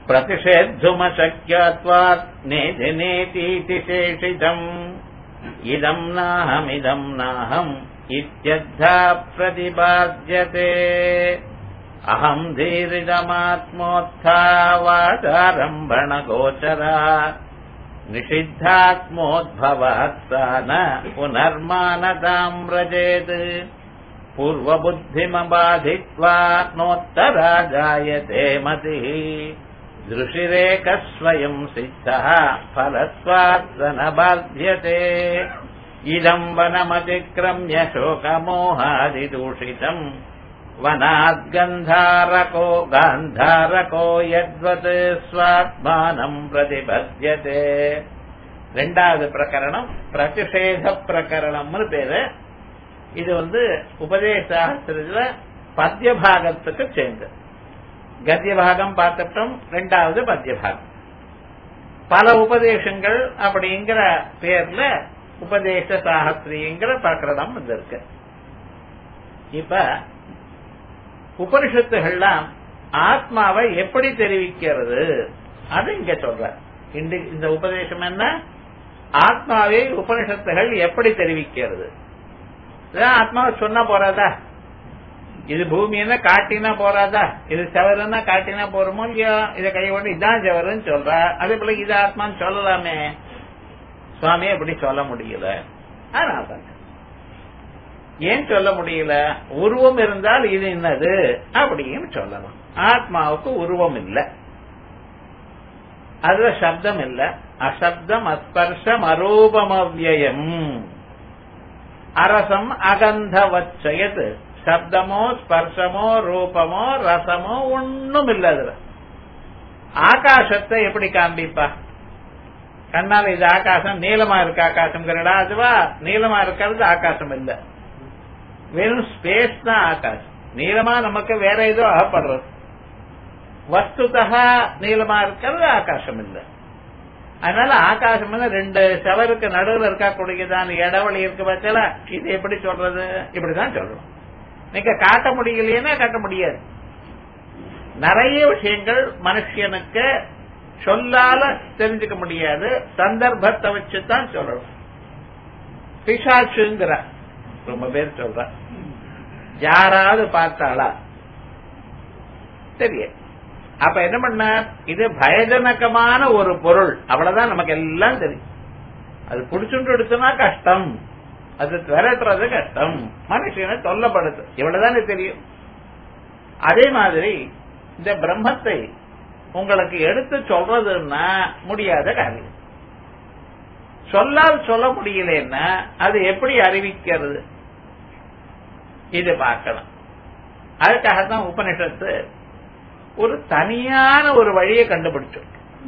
प्रतिषेद्धुमशक्यत्वात् नेति नेतीति शेषितम् इदम् नाहमिदम् नाहम् इत्यद्धा प्रतिपाद्यते अहम् धीरिदमात्मोत्थावाचारम्भणगोचरा निषिद्धात्मोद्भवात् सा न पुनर्मानताम् व्रजेत् पूर्वबुद्धिमबाधित्वा नोत्तरा जायते मतिः दृशिरेकः स्वयम् सिद्धः फलत्वात् स न बाध्यते इदम् वनमतिक्रम्य शोकमोहादिदूषितम् वनाद्गन्धारको गान्धारको यद्वत् स्वात्मानम् प्रतिपद्यते ரெண்டாவது பிரகரணம் பிரதிஷேத பிரகரணம்னு பேரு இது வந்து உபதேசாஸ்திரத்துல பத்திய பாகத்துக்கு சேர்ந்து கத்திய பாகம் பார்த்துட்டோம் ரெண்டாவது பத்திய பாகம் பல உபதேசங்கள் அப்படிங்கிற பேர்ல உபதேச சாஸ்திரிங்கிற பிரகரணம் வந்திருக்கு இப்ப உபனிஷத்துகள்லாம் ஆத்மாவை எப்படி தெரிவிக்கிறது அது இங்க சொல்ற இந்த உபதேசம் என்ன ஆத்மாவை உபனிஷத்துகள் எப்படி தெரிவிக்கிறது ஆத்மாவை சொன்னா போறாதா இது பூமின்னா காட்டினா போறாதா இது செவருன்னா காட்டினா போறோமோ இல்லையோ இதை கை கொண்டு இதான் செவருன்னு சொல்ற அதே போல இது ஆத்மான்னு சொல்லலாமே சுவாமி அப்படி சொல்ல முடியல அதனால ஏன் சொல்ல முடியல உருவம் இருந்தால் இது என்னது அப்படின்னு சொல்லலாம் ஆத்மாவுக்கு உருவம் இல்லை அதுல சப்தம் இல்ல அசப்தம் அஸ்பர்ஷம் அரூபமவ்யம் அரசம் அகந்தவச்சயது சப்தமோ ஸ்பர்ஷமோ ரூபமோ ரசமோ ஒண்ணும் இல்ல அதுல ஆகாசத்தை எப்படி காண்பிப்பா கண்ணால இது ஆகாசம் நீளமா இருக்கு ஆகாசம் அதுவா நீளமா இருக்கிறது ஆகாசம் இல்ல வெறும் ஸ்பேஸ் தான் ஆகாசம் நீளமா நமக்கு வேற ஏதோ அகப்படுறது வஸ்துதா நீளமா இருக்கிறது ஆகாசம் இல்ல அதனால ஆகாசம் ரெண்டு செவருக்கு நடுவில் இருக்கக்கூடியதான் இடவழி இருக்கு பட்சல இது எப்படி சொல்றது இப்படிதான் சொல்றோம் நீங்க காட்ட முடியலைன்னா காட்ட முடியாது நிறைய விஷயங்கள் மனுஷனுக்கு சொல்லால தெரிஞ்சுக்க முடியாது சந்தர்ப்பத்தை வச்சுதான் சொல்லணும் பிசாச்சுங்கிற ரொம்ப பேர் சொல்ற யாராவது பார்த்தாளா தெரியாது அப்ப என்ன பண்ண இது பயஜனகமான ஒரு பொருள் அவ்வளவுதான் நமக்கு எல்லாம் தெரியும் அது புடிச்சுட்டு எடுத்தோம்னா கஷ்டம் அது விரட்டுறது கஷ்டம் மனுஷனை தொல்லப்படுது இவ்வளவுதானே தெரியும் அதே மாதிரி இந்த பிரம்மத்தை உங்களுக்கு எடுத்து சொல்றதுன்னா முடியாத காரியம் சொல்லால் சொல்ல முடியலன்னா அது எப்படி அறிவிக்கிறது இது பார்க்கணும் அதுக்காகத்தான் உபனிஷத்து ஒரு தனியான ஒரு வழியை கண்டுபிடிச்சோம்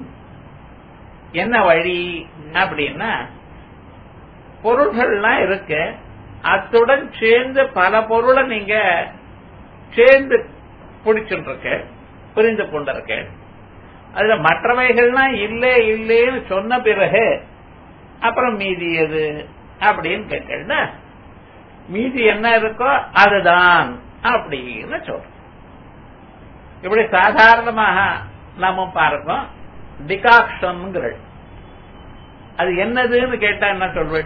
என்ன வழி அப்படின்னா பொருள்கள்லாம் இருக்கு அத்துடன் சேர்ந்து பல பொருளை நீங்க சேர்ந்து பிடிச்சுட்டு இருக்க புரிந்து கொண்டிருக்க அதுல மற்றவைகள்லாம் இல்லை இல்லைன்னு சொன்ன பிறகு அப்புறம் மீதி எது அப்படின்னு கேட்கல மீதி என்ன இருக்கோ அதுதான் அப்படின்னு சொல்றோம் இப்படி சாதாரணமாக நாம பார்க்கோம் டிகாக்ஷன்ங்கிற அது என்னதுன்னு கேட்டா என்ன சொல்வேன்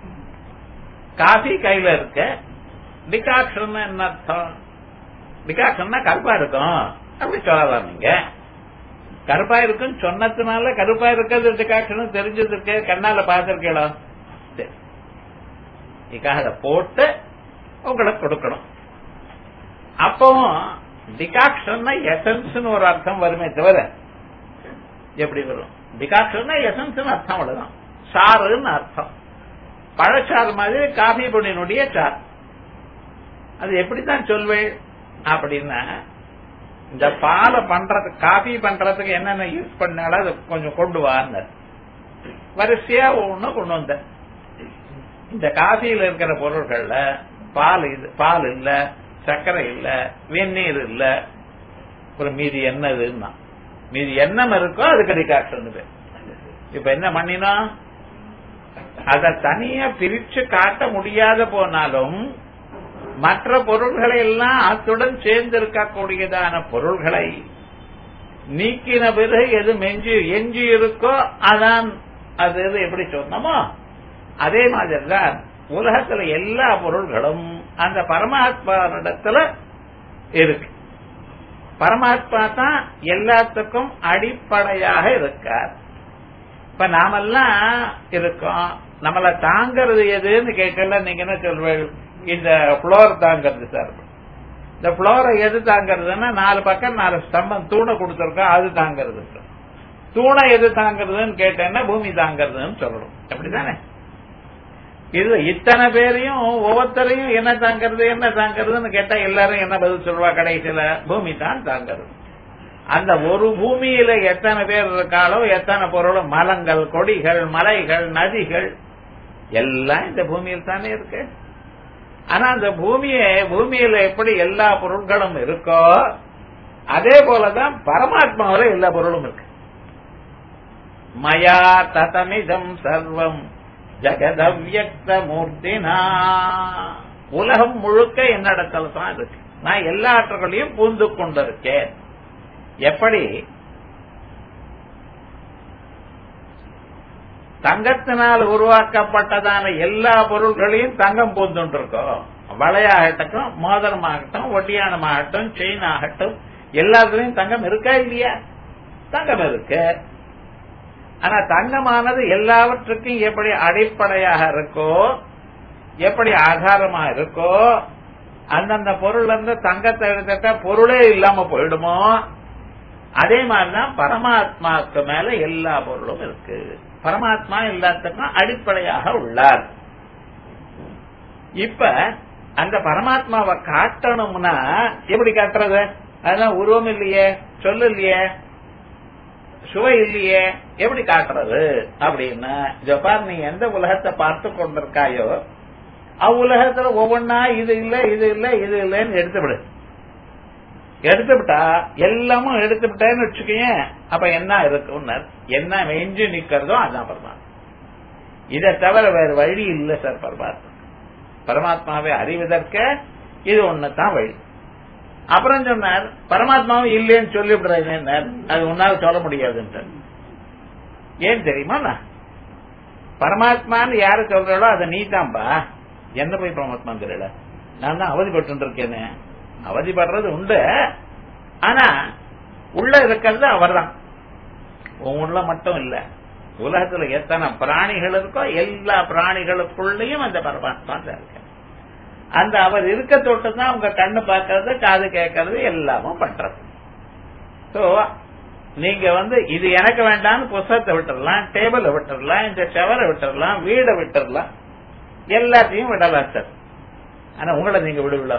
காஃபி கையில இருக்க டிகாக்ஷன் என்ன அர்த்தம் டிகாக்ஷன்னா கருப்பா இருக்கும் அப்படி சொல்லலாம் நீங்க கருப்பா இருக்குன்னு சொன்னதுனால கருப்பா இருக்கிறது டிகாக்ஷன் தெரிஞ்சது இருக்கு கண்ணால பார்த்திருக்கீங்களா இதுக்காக அதை போட்டு உங்களுக்கு கொடுக்கணும் அப்பவும் டிகாக்ஷன்னா எசன்ஸ் ஒரு அர்த்தம் வருமே தவிர எப்படி வரும் டிகாக்ஷன்னா எசன்ஸ் அர்த்தம் அவ்வளவுதான் சாறுன்னு அர்த்தம் பழச்சாறு மாதிரி காஃபி பொடியினுடைய சாறு அது எப்படித்தான் சொல்வேன் அப்படின்னா இந்த பாலை பண்றதுக்கு காஃபி பண்றதுக்கு என்னென்ன யூஸ் பண்ணாலும் அது கொஞ்சம் கொண்டு வாங்க வரிசையா ஒண்ணு கொண்டு வந்த இந்த காஃபியில இருக்கிற பொருட்கள்ல பால் இது பால் இல்ல சர்க்கரை இல்ல வெந்நீர் இல்ல அப்புறம் மீதி என்னதுன்னா மீதி எண்ணம் இருக்கோ அதுக்கு டிகாக்ஷன் பேர் இப்ப என்ன பண்ணினா அதை தனியா பிரிச்சு காட்ட முடியாத போனாலும் மற்ற பொருள்களை எல்லாம் அத்துடன் சேர்ந்து இருக்கக்கூடியதான பொருள்களை நீக்கின பிறகு எது மெஞ்சி எஞ்சி இருக்கோ அதான் அது எது எப்படி சொன்னமோ அதே மாதிரி தான் உலகத்துல எல்லா பொருள்களும் அந்த பரமாத்மாவிடத்துல இருக்கு பரமாத்மா தான் எல்லாத்துக்கும் அடிப்படையாக இருக்கார் இப்ப நாமெல்லாம் இருக்கோம் நம்மள தாங்கிறது எதுன்னு கேட்கல நீங்க என்ன சொல்வீங்க இந்த புளோர் தாங்கிறது சார் இந்த புளோரை எது தாங்கிறதுன்னா நாலு பக்கம் நாலு ஸ்தம்பம் தூணை கொடுத்துருக்கோம் அது தாங்கிறது தூணை எது தாங்கிறதுன்னு கேட்டேன்னா பூமி தாங்கிறதுன்னு சொல்லணும் அப்படிதானே இது இத்தனை பேரையும் ஒவ்வொருத்தரையும் என்ன தாங்கிறது என்ன தாங்கிறதுன்னு கேட்டா எல்லாரும் என்ன பதில் சொல்லுவா கடைசியில பூமி தான் தாங்கிறது அந்த ஒரு பூமியில எத்தனை பேர் இருக்காளோ எத்தனை பொருளும் மலங்கள் கொடிகள் மலைகள் நதிகள் எல்லாம் இந்த பூமியில் தானே இருக்கு ஆனா அந்த பூமியை பூமியில எப்படி எல்லா பொருட்களும் இருக்கோ அதே போலதான் பரமாத்மாவில எல்லா பொருளும் இருக்கு மயா ததமிதம் சர்வம் ஜெகதவ்யக்த மூர்த்தினா உலகம் முழுக்க என்னிடத்துல தான் இருக்கு நான் எல்லா ஆற்றுகளையும் பூந்து கொண்டிருக்கேன் எப்படி தங்கத்தினால் உருவாக்கப்பட்டதான எல்லா பொருள்களையும் தங்கம் பூந்துருக்கோம் வளையாகட்டும் மோதிரமாகட்டும் ஒட்டியானமாகட்டும் செயின் ஆகட்டும் எல்லாத்துலயும் தங்கம் இருக்கா இல்லையா தங்கம் இருக்கு ஆனா தங்கமானது எல்லாவற்றுக்கும் எப்படி அடிப்படையாக இருக்கோ எப்படி ஆதாரமா இருக்கோ அந்தந்த பொருள் இருந்து தங்கத்தை எடுத்துட்டா பொருளே இல்லாம போயிடுமோ அதே மாதிரிதான் பரமாத்மாவுக்கு மேல எல்லா பொருளும் இருக்கு பரமாத்மா எல்லாத்துக்கும் அடிப்படையாக உள்ளார் இப்ப அந்த பரமாத்மாவை காட்டணும்னா எப்படி காட்டுறது அதான் உருவம் இல்லையே சொல்லு இல்லையே சுவை இல்லையே எப்படி காட்டுறது அப்படின்னா ஜப்பான் நீ எந்த உலகத்தை பார்த்து கொண்டிருக்காயோ அவ்வுலகத்துல ஒவ்வொன்னா இது இல்ல இது இல்ல இது இல்லன்னு எடுத்துவிடு எடுத்துவிட்டா எல்லாமும் எடுத்துவிட்டேன்னு வச்சுக்கேன் அப்ப என்ன இருக்கும்னு என்ன மெஞ்சு நிக்கிறதோ அதான் பரமாத்மா இதை தவிர வேற வழி இல்ல சார் பரமாத்மா பரமாத்மாவை அறிவதற்கு இது ஒண்ணுதான் வழி அப்புறம் சொன்னார் பரமாத்மாவும் இல்லைன்னு சொல்லிவிடுறேன் அது உன்னால சொல்ல முடியாதுன்ட்டு ஏன் தெரியுமா பரமாத்மான்னு யாரு சொல்றாளோ அதை நீ தான்பா என்ன போய் பரமாத்மா தெரியல நான் தான் அவதிப்பட்டு இருக்கேனே அவதிப்படுறது உண்டு ஆனா உள்ள இருக்கிறது அவர் தான் உள்ள மட்டும் இல்ல உலகத்துல எத்தனை பிராணிகள் இருக்கோ எல்லா பிராணிகளுக்குள்ளயும் அந்த பரமாத்மா தான் இருக்க அந்த அவர் இருக்க தொட்டு தான் உங்க கண்ணு பார்க்கறது காது கேட்கறது எல்லாமும் பண்றது சோ நீங்க வந்து இது எனக்கு வேண்டாம்னு புஸ்தகத்தை விட்டுறலாம் டேபிள விட்டுறலாம் இந்த செவரை விட்டுறலாம் வீடை விட்டுறலாம் எல்லாத்தையும் விடலாம் சார் ஆனா உங்களை நீங்க விடுவில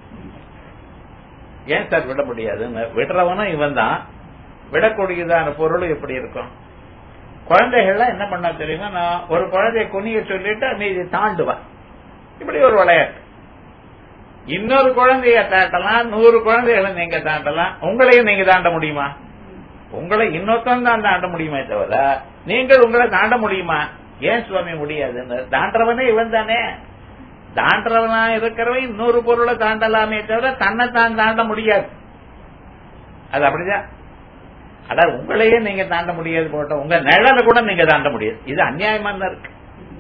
ஏன் சார் விட முடியாதுன்னு விடுறவனும் இவன் தான் விடக்கூடியதான பொருளும் எப்படி இருக்கும் குழந்தைகள்லாம் என்ன பண்ணா தெரியுமா நான் ஒரு குழந்தைய குனிய சொல்லிட்டு மீதி தாண்டுவான் இப்படி ஒரு விளையாட்டு இன்னொரு குழந்தைய தாண்டலாம் நூறு குழந்தைகளை நீங்க தாண்டலாம் உங்களையும் நீங்க தாண்ட முடியுமா உங்களை இன்னொருத்தன் தான் தாண்ட முடியுமே தவிர நீங்கள் உங்களை தாண்ட முடியுமா ஏன் சுவாமி முடியாதுன்னு தாண்டவனே இவன் தானே தாண்டவனா இருக்கிறவன் இன்னொரு பொருளை தாண்டலாமே தவிர தன்னை தான் தாண்ட முடியாது அது அப்படிதான் அதாவது உங்களையே நீங்க தாண்ட முடியாது போட்ட உங்க நிழல கூட நீங்க தாண்ட முடியாது இது அநியாயமா தான் இருக்கு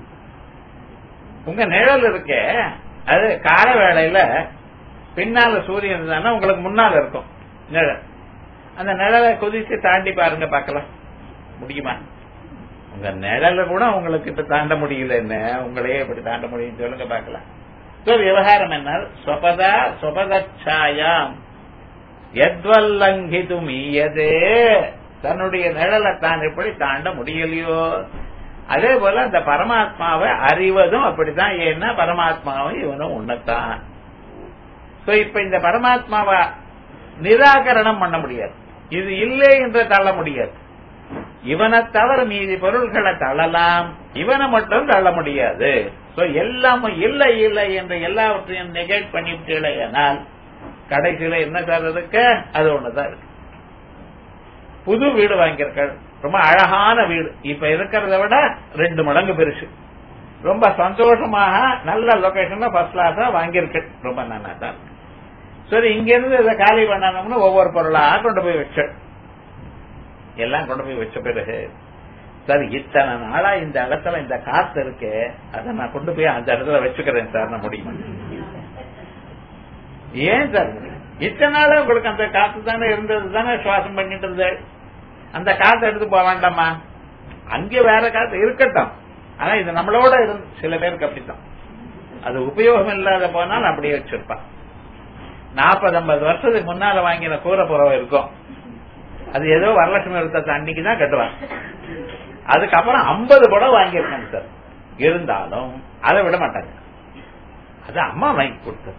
உங்க நிழல் இருக்க அது கால வேளையில பின்னால சூரியன் இருந்தானா உங்களுக்கு முன்னால இருக்கும் நிழல் அந்த நிழலை குதிச்சு தாண்டி பாருங்க பார்க்கலாம் முடியுமா உங்க நிழல கூட உங்களுக்கு இப்ப தாண்ட முடியல என்ன உங்களையே இப்படி தாண்ட முடியும் சொல்லுங்க பார்க்கலாம் சோ விவகாரம் என்ன சொபதா சொபதாயாம் எத்வல்லங்கிது மீயதே தன்னுடைய நிழலை தான் எப்படி தாண்ட முடியலையோ அதே போல அந்த பரமாத்மாவை அறிவதும் அப்படித்தான் ஏன்னா பரமாத்மாவை இவனும் உன்னத்தான் சோ இப்ப இந்த பரமாத்மாவை நிராகரணம் பண்ண முடியாது இது இல்லை என்று தள்ள முடியாது இவனை தவிர மீதி பொருள்களை தள்ளலாம் இவனை மட்டும் தள்ள முடியாது சோ எல்லாமும் இல்லை இல்லை என்று எல்லாவற்றையும் நெகேட் பண்ணிவிட்டீங்களேனால் கடைசியில என்ன சார் இருக்கு அது ஒண்ணுதான் இருக்கு புது வீடு வாங்கியிருக்கள் ரொம்ப அழகான வீடு இப்ப இருக்கிறத விட ரெண்டு மடங்கு பெருசு ரொம்ப சந்தோஷமாக நல்ல லொகேஷன்ல ஃபர்ஸ்ட் கிளாஸா வாங்கியிருக்கு ரொம்ப நல்லா தான் சரி இங்க இருந்து இதை காலி பண்ணணும்னு ஒவ்வொரு பொருளா கொண்டு போய் வச்சு எல்லாம் கொண்டு போய் வச்ச பிறகு சார் இத்தனை நாளா இந்த இடத்துல இந்த காத்து இருக்கு அதை நான் கொண்டு போய் அந்த இடத்துல வச்சுக்கிறேன் சார் நான் முடியும் ஏன் சார் இத்தனை நாளா உங்களுக்கு அந்த காத்து தானே இருந்தது தானே சுவாசம் பண்ணிட்டு இருந்தது அந்த காத்து எடுத்து போக வேண்டாமா அங்கே வேற காத்து இருக்கட்டும் ஆனா இது நம்மளோட இருந்து சில பேருக்கு அப்படித்தான் அது உபயோகம் இல்லாத போனால் அப்படியே வச்சிருப்பான் நாற்பது ஐம்பது வருஷத்துக்கு முன்னால வாங்கின கூரை புறவை இருக்கும் அது ஏதோ வரலட்சுமி விரதத்தை அன்னைக்கு தான் கட்டுவாங்க அதுக்கப்புறம் ஐம்பது புடவை வாங்கியிருக்காங்க சார் இருந்தாலும் அதை விட மாட்டாங்க அது அம்மா வாங்கி கொடுத்தது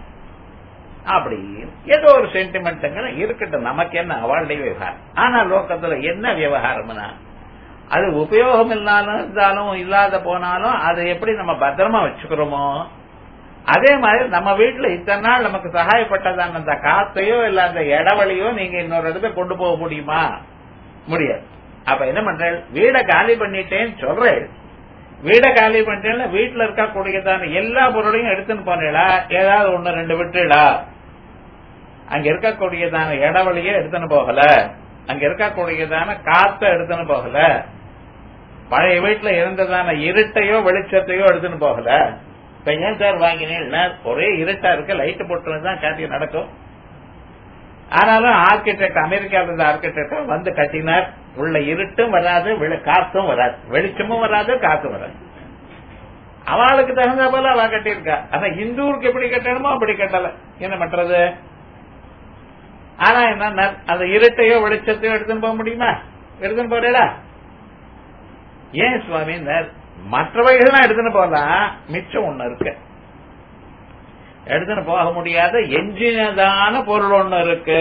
அப்படி ஏதோ ஒரு சென்டிமெண்ட்டுங்க இருக்கட்டும் நமக்கு என்ன அவளுடைய விவகாரம் ஆனா லோக்கத்துல என்ன விவகாரம்னா அது உபயோகம் இல்லாத இருந்தாலும் இல்லாத போனாலும் அதை எப்படி நம்ம பத்திரமா வச்சுக்கிறோமோ அதே மாதிரி நம்ம வீட்டுல இத்தனை நாள் நமக்கு சகாயப்பட்டதான அந்த காத்தையோ இல்ல அந்த இடவழியோ நீங்க இன்னொரு இடத்த கொண்டு போக முடியுமா முடியாது அப்ப என்ன பண்றேன் வீடை காலி பண்ணிட்டேன்னு சொல்றேன் வீடை காலி பண்ணிட்டேன் வீட்டுல இருக்கக்கூடியதான எல்லா பொருளையும் எடுத்துன்னு போனீங்களா ஏதாவது ஒண்ணு ரெண்டு விட்டுடா அங்க இருக்கக்கூடியதான இடவழிய எடுத்துன்னு போகல அங்க இருக்கக்கூடியதான காத்த எடுத்துன்னு போகல பழைய வீட்டுல இருந்ததான இருட்டையோ வெளிச்சத்தையோ எடுத்துன்னு போகல இப்ப ஏன் சார் வாங்கினீங்கன்னா ஒரே இருட்டா இருக்கு லைட் போட்டுதான் காட்டி நடக்கும் ஆனாலும் ஆர்கிடெக்ட் அமெரிக்காவில் இருந்த ஆர்கிடெக்ட் வந்து கட்டினார் உள்ள இருட்டும் வராது காத்தும் வராது வெளிச்சமும் வராது காத்தும் வராது அவளுக்கு தகுந்த போல அவ கட்டியிருக்கா ஆனா இந்தூருக்கு எப்படி கட்டணுமோ அப்படி கட்டல என்ன பண்றது ஆனா என்ன அந்த இருட்டையோ வெளிச்சத்தையோ எடுத்துன்னு போக முடியுமா எடுத்துன்னு போறேடா ஏன் சுவாமி மற்றவைகள்லாம் எடுத்துன்னு போகலாம் மிச்சம் ஒண்ணு இருக்கு எடுத்துன்னு போக முடியாத எஞ்சினதான பொருள் ஒண்ணு இருக்கு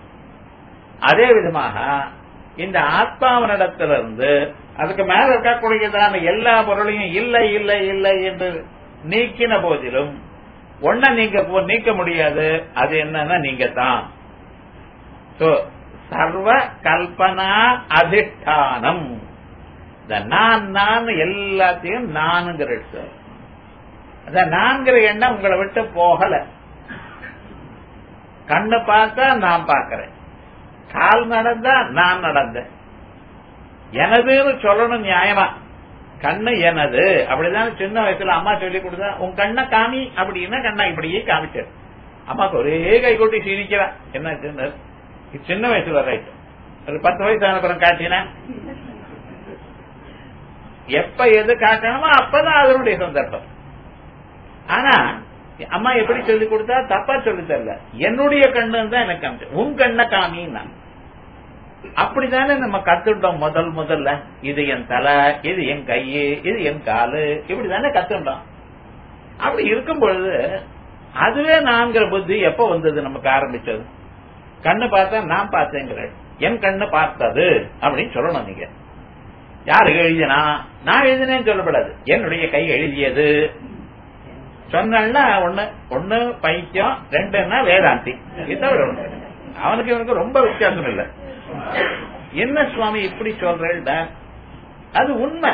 அதே விதமாக இந்த ஆத்மாவனிடத்திலிருந்து அதுக்கு மேல இருக்கக்கூடியதான எல்லா பொருளையும் இல்லை இல்லை இல்லை என்று நீக்கின போதிலும் ஒன்ன நீங்க நீக்க முடியாது அது என்னன்னா நீங்க தான் சர்வ கல்பனா அதிஷ்டானம் இந்த நான் நான் எல்லாத்தையும் நானுங்கிற சார் அந்த நான்கிற எண்ணம் உங்களை விட்டு போகல கண்ணு பார்த்தா நான் பார்க்கிறேன் கால் நடந்தா நான் நடந்தேன் எனதுன்னு சொல்லணும் நியாயமா கண்ணு எனது அப்படிதான் சின்ன வயசுல அம்மா சொல்லி கொடுத்தா உன் கண்ணை காமி அப்படின்னா கண்ணா இப்படியே காமிச்சாரு அம்மாக்கு ஒரே கை கொட்டி சிரிக்கிறா என்ன சின்ன வயசுல ரைட் ஒரு பத்து வயசு அனுப்புறம் காட்டினா எப்ப எது காட்டணுமோ அப்பதான் அதனுடைய சந்தர்ப்பம் ஆனா அம்மா எப்படி சொல்லி கொடுத்தா தப்பா சொல்லி தரல என்னுடைய கண்ணு தான் எனக்கு காமிச்சு உன் கண்ணை காமின்னா அப்படித்தானே நம்ம கத்துட்டோம் முதல் முதல்ல இது என் தலை இது என் கையு இது என் காலு இப்படிதானே கத்துட்டோம் அப்படி இருக்கும் பொழுது அதுவே நான்கிற புத்தி எப்ப வந்தது நமக்கு ஆரம்பிச்சது கண்ணு பார்த்தா நான் பார்த்தேங்கிறேன் என் கண்ணு பார்த்தது அப்படின்னு சொல்லணும் நீங்க யாரு எழுதினா நான் எழுதினேன்னு சொல்லப்படாது என்னுடைய கை எழுதியது சொன்னா ஒண்ணு ஒண்ணு பைத்தியம் ரெண்டுன்னா வேதாந்தி இதுதான் ஒண்ணு அவனுக்கு இவனுக்கு ரொம்ப வித்தியாசம் இல்ல என்ன சுவாமி இப்படி சொல்றேன் அது உண்மை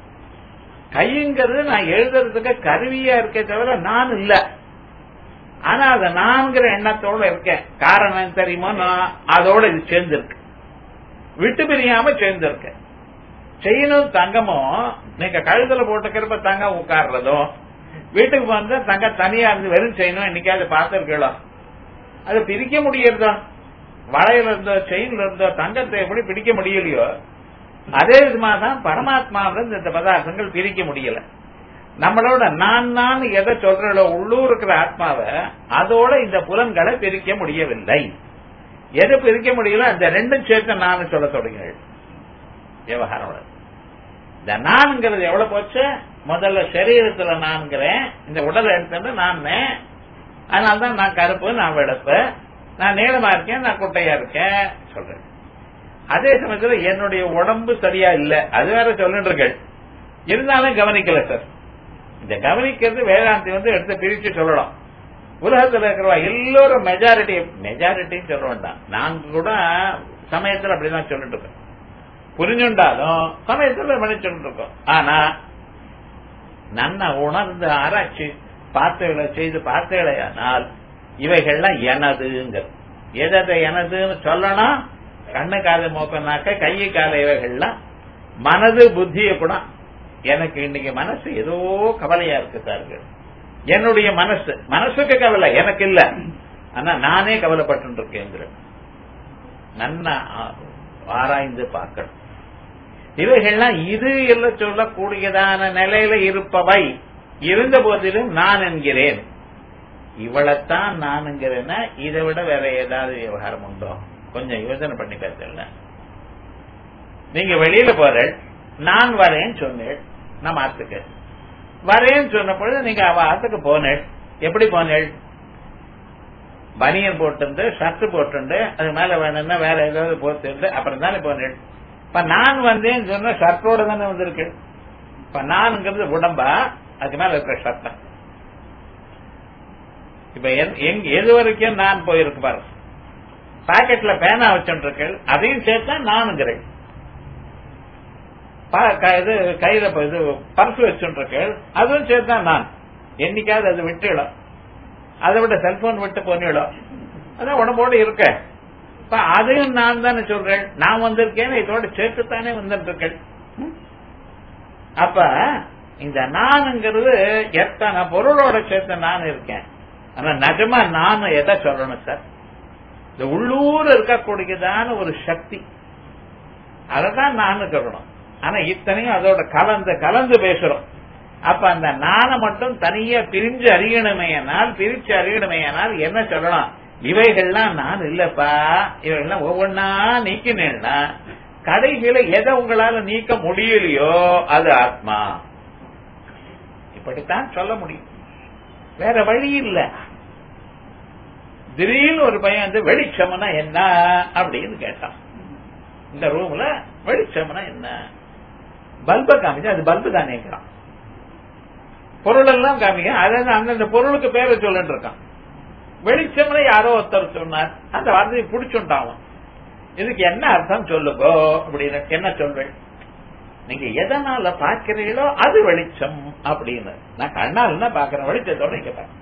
கைங்கிறது நான் எழுதுறதுக்கு கருவியா இருக்கே தவிர நான் இல்ல ஆனா அத நான்கிற எண்ணத்தோட இருக்கேன் காரணம் தெரியுமா நான் அதோட இது சேர்ந்திருக்கு விட்டு பிரியாம சேர்ந்திருக்கேன் செயினும் தங்கமும் நீங்க கழுத்துல போட்டுக்கிறப்ப தங்கம் உட்கார்றதும் வீட்டுக்கு வந்தா தங்க தனியா இருந்து வெறும் செயினும் என்னைக்காவது பார்த்திருக்கீங்களா அது பிரிக்க முடியறதா வளையல இருந்தோ செயின்ல இருந்தோ தங்கத்தை எப்படி பிடிக்க முடியலையோ அதே விதமா தான் பரமாத்மாவிலிருந்து இந்த பதார்த்தங்கள் பிரிக்க முடியல நம்மளோட நான் நான் எதை சொல்றோ உள்ளூர் இருக்கிற ஆத்மாவை அதோட இந்த புலன்களை பிரிக்க முடியவில்லை எது பிரிக்க முடியல அந்த ரெண்டும் சேர்த்து நான் சொல்ல தொடங்கினேன் விவகாரம் இந்த நான்கிறது எவ்வளவு போச்சு முதல்ல சரீரத்துல நான்கிறேன் இந்த உடலை எடுத்துட்டு நான் அதனால்தான் நான் கருப்பு நான் வெளுப்பு நான் நீளமா இருக்கேன் நான் குட்டையா இருக்கேன் சொல்றேன் அதே சமயத்துல என்னுடைய உடம்பு சரியா இல்ல அது வேற சொல்லுன்றீர்கள் இருந்தாலும் கவனிக்கல சார் இந்த கவனிக்கிறது வேதாந்தி வந்து எடுத்து பிரிச்சு சொல்லலாம் உலகத்துல இருக்கிறவா எல்லோரும் மெஜாரிட்டி மெஜாரிட்டின்னு சொல்ல வேண்டாம் நாங்க கூட சமயத்துல அப்படிதான் சொல்லிட்டு இருக்கோம் புரிஞ்சுண்டாலும் சமயத்துல மணி சொல்லிட்டு இருக்கோம் ஆனா நன்ன உணர்ந்து ஆராய்ச்சி பார்த்தவளை செய்து பார்த்தவளையானால் இவைகள்லாம் எனதுங்கிறது எதை எனதுன்னு சொல்லணும் கண்ணு காது மூக்கனாக்க கை கால இவைகள்லாம் மனது புத்திய கூட எனக்கு இன்னைக்கு மனசு ஏதோ கவலையா இருக்கு சார்கள் என்னுடைய மனசு மனசுக்கு கவலை எனக்கு இல்ல ஆனா நானே கவலைப்பட்டு இருக்கேங்கிற நன்னா ஆராய்ந்து பார்க்கணும் இவைகள்லாம் இது இல்ல சொல்லக்கூடியதான நிலையில இருப்பவை இருந்த போதிலும் நான் என்கிறேன் இவளைத்தான் நானுங்கிறேன்னா இதை விட வேற ஏதாவது விவகாரம் உண்டோ கொஞ்சம் யோசனை பண்ணி பேசல நீங்க வெளியில போற நான் வரேன்னு சொன்னேன் நம்ம ஆத்துக்கு வரேன்னு சொன்ன பொழுது நீங்க அவ ஆத்துக்கு போனேள் எப்படி போனேள் பனியன் போட்டு ஷர்ட் போட்டு அது மேல வேணும்னா வேற ஏதாவது போட்டு அப்புறம் தானே போனேள் இப்ப நான் வந்தேன்னு சொன்ன ஷர்ட்டோட தானே வந்திருக்கு இப்ப நான்ங்கிறது உடம்பா அதுக்கு மேல இருக்கிற ஷர்ட் இப்ப எங்க எது வரைக்கும் நான் போயிருக்கு பாரு பாக்கெட்ல பேனா வச்சுருக்கேன் அதையும் சேர்த்தா நானுங்கிறேன் இது கையில இது பர்ஸ் வச்சுருக்கேன் அதுவும் சேர்த்தா நான் என்னைக்காவது அது விட்டுடும் அதை விட செல்போன் விட்டு போனிடும் அதான் உடம்போடு இருக்க இப்ப அதையும் நான் தானே சொல்றேன் நான் வந்திருக்கேன்னு இதோட சேர்த்துத்தானே வந்துட்டு இருக்கேன் அப்ப இந்த நானுங்கிறது எத்தனை பொருளோட சேர்த்து நான் இருக்கேன் ஆனா நிஜமா நான் எதை சொல்லணும் சார் இந்த உள்ளூர் இருக்கக்கூடியதான ஒரு சக்தி அததான் நான் சொல்லணும் ஆனா இத்தனையும் அதோட கலந்து கலந்து பேசுறோம் அப்ப அந்த நானை மட்டும் தனியா பிரிஞ்சு அறியணுமையானால் பிரிச்சு அறியணுமையானால் என்ன சொல்லலாம் இவைகள்லாம் நான் இல்லப்பா இவைகள்லாம் ஒவ்வொன்னா நீக்கினேன்னா கடைசியில எதை உங்களால நீக்க முடியலையோ அது ஆத்மா இப்படித்தான் சொல்ல முடியும் வேற வழி இல்ல திடீர்னு ஒரு பையன் வந்து வெளிச்சம்னா என்ன அப்படின்னு கேட்டான் இந்த ரூம்ல வெளிச்சம்னா என்ன பல்ப காமிச்சு அது பல்பு தானேங்கிறான் பொருள் எல்லாம் காமிக்க அதாவது அந்தந்த பொருளுக்கு பேரை சொல்லிட்டு இருக்கான் வெளிச்சம்னா யாரோ ஒருத்தர் சொன்னார் அந்த வார்த்தையை பிடிச்சுட்டான் இதுக்கு என்ன அர்த்தம் சொல்லுங்கோ அப்படின்னு என்ன சொல்றேன் நீங்க எதனால பாக்கிறீங்களோ அது வெளிச்சம் அப்படின்னு நான் கண்ணால் தான் பாக்கிறேன் வெளிச்சத்தோட நீங்க பாக்க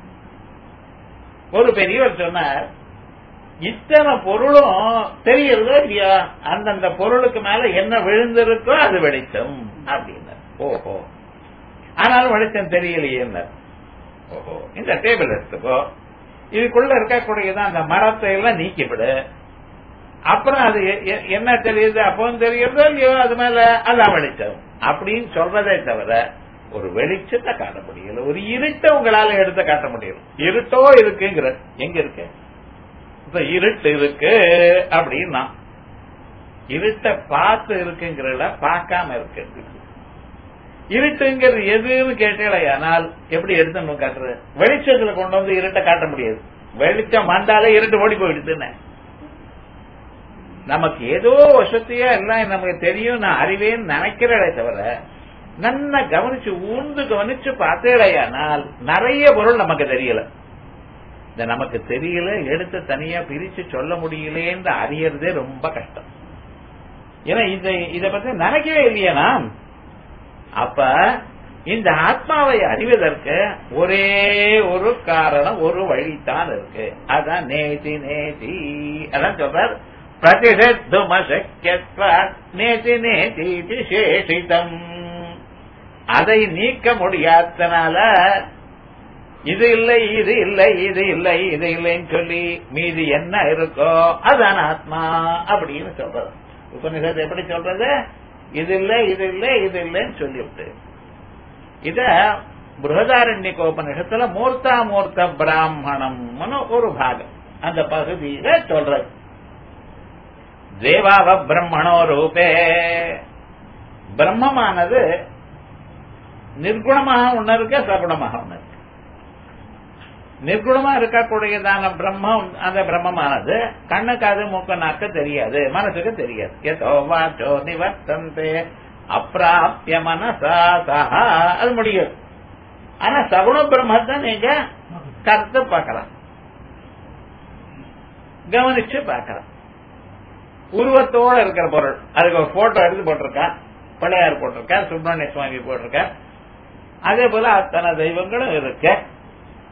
ஒரு பெரியவர் சொன்னார் இத்தனை பொருளும் தெரியறதோ இல்லையா அந்தந்த பொருளுக்கு மேல என்ன விழுந்திருக்கோ அது வெளிச்சம் அப்படின்னு ஓஹோ ஆனாலும் வெளிச்சம் தெரியலையே ஓஹோ இந்த டேபிள் எடுத்துக்கோ இதுக்குள்ள இருக்கக்கூடியதான் அந்த மரத்தை எல்லாம் நீக்கிவிடு அப்புறம் அது என்ன தெரியுது அப்பவும் தெரியுறதோ இல்லையோ அது மேல அதான் வெளிச்சம் அப்படின்னு சொல்றதே தவிர ஒரு வெளிச்சத்தை காட்ட முடியல ஒரு இருட்டை உங்களால எடுத்து காட்ட முடியல இருட்டோ இருக்குங்கிற எங்க இருக்கு இப்ப இருட்டு இருக்கு அப்படின்னா இருட்டை பார்த்து இருக்குங்கிறத பார்க்காம இருக்கு இருட்டுங்கிறது எதுன்னு கேட்டேனால் எப்படி எடுத்து காட்டுறது வெளிச்சத்துல கொண்டு வந்து இருட்டை காட்ட முடியாது வெளிச்சம் வந்தாலே இருட்டு ஓடி போயிடுதுன்னு நமக்கு ஏதோ வசதியா எல்லாம் நமக்கு தெரியும் நான் அறிவேன்னு நினைக்கிறதே தவிர நன்ன கவனிச்சு ஊர்ந்து கவனிச்சு பார்த்தேடையானால் நிறைய பொருள் நமக்கு தெரியல இந்த நமக்கு தெரியல எடுத்து தனியா பிரிச்சு சொல்ல முடியலேன்னு அறியறதே ரொம்ப கஷ்டம் ஏன்னா இத இத பத்தி நினைக்கவே இல்லையா நாம் அப்ப இந்த ஆத்மாவை அறிவதற்கு ஒரே ஒரு காரணம் ஒரு வழிதான் இருக்கு அதான் நேதி நேதி அதான் சொல்றார் பிரதிஷத்துமசக்கியத்வ நேதி நேதி விசேஷிதம் அதை நீக்க முடியாதனால இது இல்லை இது இல்லை இது இல்லை இது இல்லைன்னு சொல்லி மீதி என்ன இருக்கோ அதான் ஆத்மா அப்படின்னு சொல்றது உபநிஷத்து எப்படி சொல்றது இது இல்லை இது இல்லை இது இல்லைன்னு சொல்லிவிட்டு இத பிருகதாரண்யகோபனிஷத்துல மூர்த்தா மூர்த்த பிராமணம்னு ஒரு பாகம் அந்த பகுதியில சொல்றது தேவாவ பிரம்மணோ ரூபே பிரம்மமானது நிர்குணமாக ஒன்னு இருக்கு சகுணமாக ஒன்னு இருக்கு நிர்குணமா இருக்கக்கூடியதான பிரம்மம் அந்த பிரம்மமானது கண்ணுக்காது மூக்க நாக்க தெரியாது மனசுக்கு தெரியாது எதோ வாச்சோ நிவர்த்தந்தே அப்பிராப்பிய மனசா சஹா அது முடியாது ஆனா சகுண பிரம்மத்தை நீங்க கருத்து பார்க்கலாம் கவனிச்சு பார்க்கலாம் உருவத்தோட இருக்கிற பொருள் அதுக்கு ஒரு போட்டோ எடுத்து போட்டிருக்கா பிள்ளையார் போட்டிருக்கா சுப்பிரமணிய சுவாமி போட்டிருக்கா அதே போல அத்தனை தெய்வங்களும் இருக்கு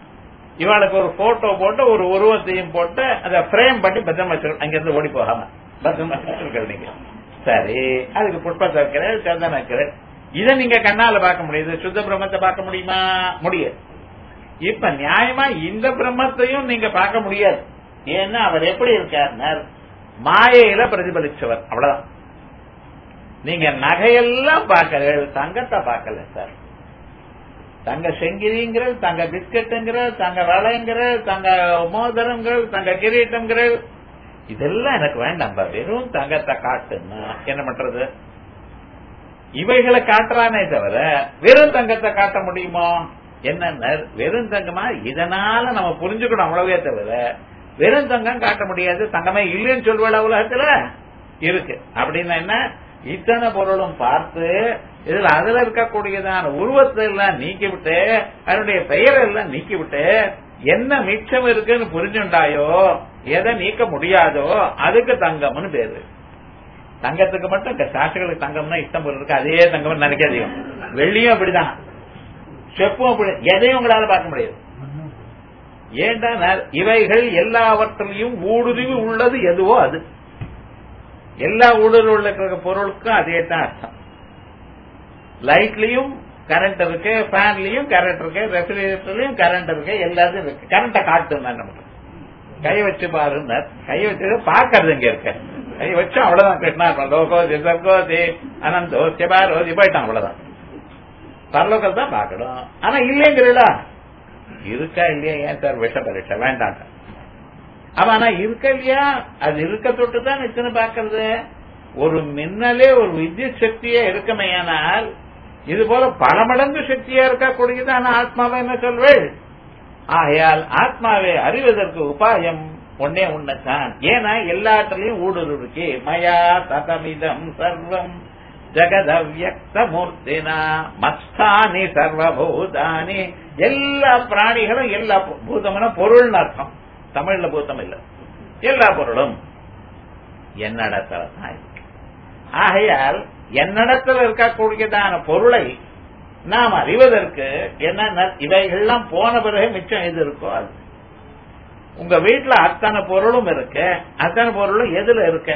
இவளுக்கு ஒரு போட்டோ போட்டு ஒரு உருவத்தையும் போட்டு அதை பிரேம் பண்ணி பத்திரம் வச்சிருக்கோம் அங்கிருந்து ஓடி போகாம பத்திரமா வச்சிருக்கிறது நீங்க சரி அதுக்கு புஷ்பத்தை வைக்கிறேன் சந்தனம் வைக்கிறேன் இதை நீங்க கண்ணால பார்க்க முடியுது சுத்த பிரம்மத்தை பார்க்க முடியுமா முடியாது இப்ப நியாயமா இந்த பிரம்மத்தையும் நீங்க பார்க்க முடியாது ஏன்னா அவர் எப்படி இருக்காருனார் மாயையில பிரதிபலிச்சவர் அவ்வளவுதான் நீங்க நகையெல்லாம் பார்க்கல தங்கத்தை பார்க்கல சார் தங்க செங்கிரிங்கிற தங்க பிஸ்கட்டுங்கிற தங்க வளைங்கிற தங்க மோதிரங்கள் தங்க கிரீட்டங்கள் இதெல்லாம் எனக்கு வேண்டாம் வெறும் தங்கத்தை காட்டுன்னா என்ன பண்றது இவைகளை காட்டுறானே தவிர வெறும் தங்கத்தை காட்ட முடியுமா என்ன வெறும் தங்கமா இதனால நம்ம புரிஞ்சுக்கணும் அவ்வளவே தவிர வெறும் தங்கம் காட்ட முடியாது தங்கமே இல்லைன்னு சொல்வேள உலகத்துல இருக்கு அப்படின்னா என்ன இத்தனை பொருளும் பார்த்து இதுல அதுல இருக்கக்கூடியதான உருவத்தை எல்லாம் நீக்கிவிட்டு அதனுடைய பெயரை எல்லாம் நீக்கிவிட்டு என்ன மிச்சம் இருக்குன்னு புரிஞ்சுண்டாயோ எதை நீக்க முடியாதோ அதுக்கு தங்கம்னு பேரு தங்கத்துக்கு மட்டும் சாஸ்திரங்களுக்கு தங்கம்னா இஷ்டம் பொருள் இருக்கு அதே தங்கம் நினைக்காதீங்க வெள்ளியும் அப்படிதான் செப்பும் அப்படி எதையும் உங்களால பார்க்க முடியாது ஏண்டா இவைகள் எல்லாவற்றிலையும் ஊடுருவி உள்ளது எதுவோ அது எல்லா ஊடுருவி உள்ள பொருளுக்கும் அதே தான் அர்த்தம் லைட்லயும் கரண்ட் இருக்கு ஃபேன்லயும் கரண்ட் இருக்கு ரெஃப்ரிஜரேட்டர்லயும் கரண்ட் இருக்கு எல்லாத்தையும் இருக்கு கரண்ட காட்டும் நமக்கு கை வச்சு பாருங்க கை வச்சு பாக்குறது இங்க இருக்க கை வச்சு அவ்வளவுதான் கிருஷ்ணா லோகோ திசர்கோ தி அனந்தோ சிபாரோ போயிட்டான் அவ்வளவுதான் பரலோகல் தான் பாக்கணும் ஆனா இல்லைங்கிறீங்களா இருக்கா இல்லையா ஏன் சார் விஷ பரீட்சை வேண்டாம் அவன் ஆனா இருக்க இல்லையா அது இருக்க தொட்டு தான் நிச்சயம் பாக்குறது ஒரு மின்னலே ஒரு வித்யுத் சக்தியே இருக்குமையானால் இது போல பல மடங்கு சக்தியா இருக்கக்கூடியது ஆனா ஆத்மாவை என்ன சொல்வேள் ஆகையால் ஆத்மாவை அறிவதற்கு உபாயம் ஒன்னே ஒண்ணுதான் ஏன்னா எல்லாத்துலயும் ஊடுருவு இருக்கு மயா ததமிதம் சர்வம் ஜெகதவியக்த மூர்த்தினா மஸ்தானி சர்வபூதானி எல்லா பிராணிகளும் எல்லா பூதம்னா பொருள்னு அர்த்தம் தமிழ்ல பூத்தம் இல்ல எல்லா பொருளும் என்னிடத்துல தான் இருக்கு ஆகையால் என்னிடத்துல இருக்கக்கூடியதான பொருளை நாம் அறிவதற்கு என்ன இவைகள்லாம் போன பிறகு மிச்சம் எது இருக்கோ அது உங்க வீட்டுல அத்தனை பொருளும் இருக்கு அத்தனை பொருளும் எதுல இருக்கு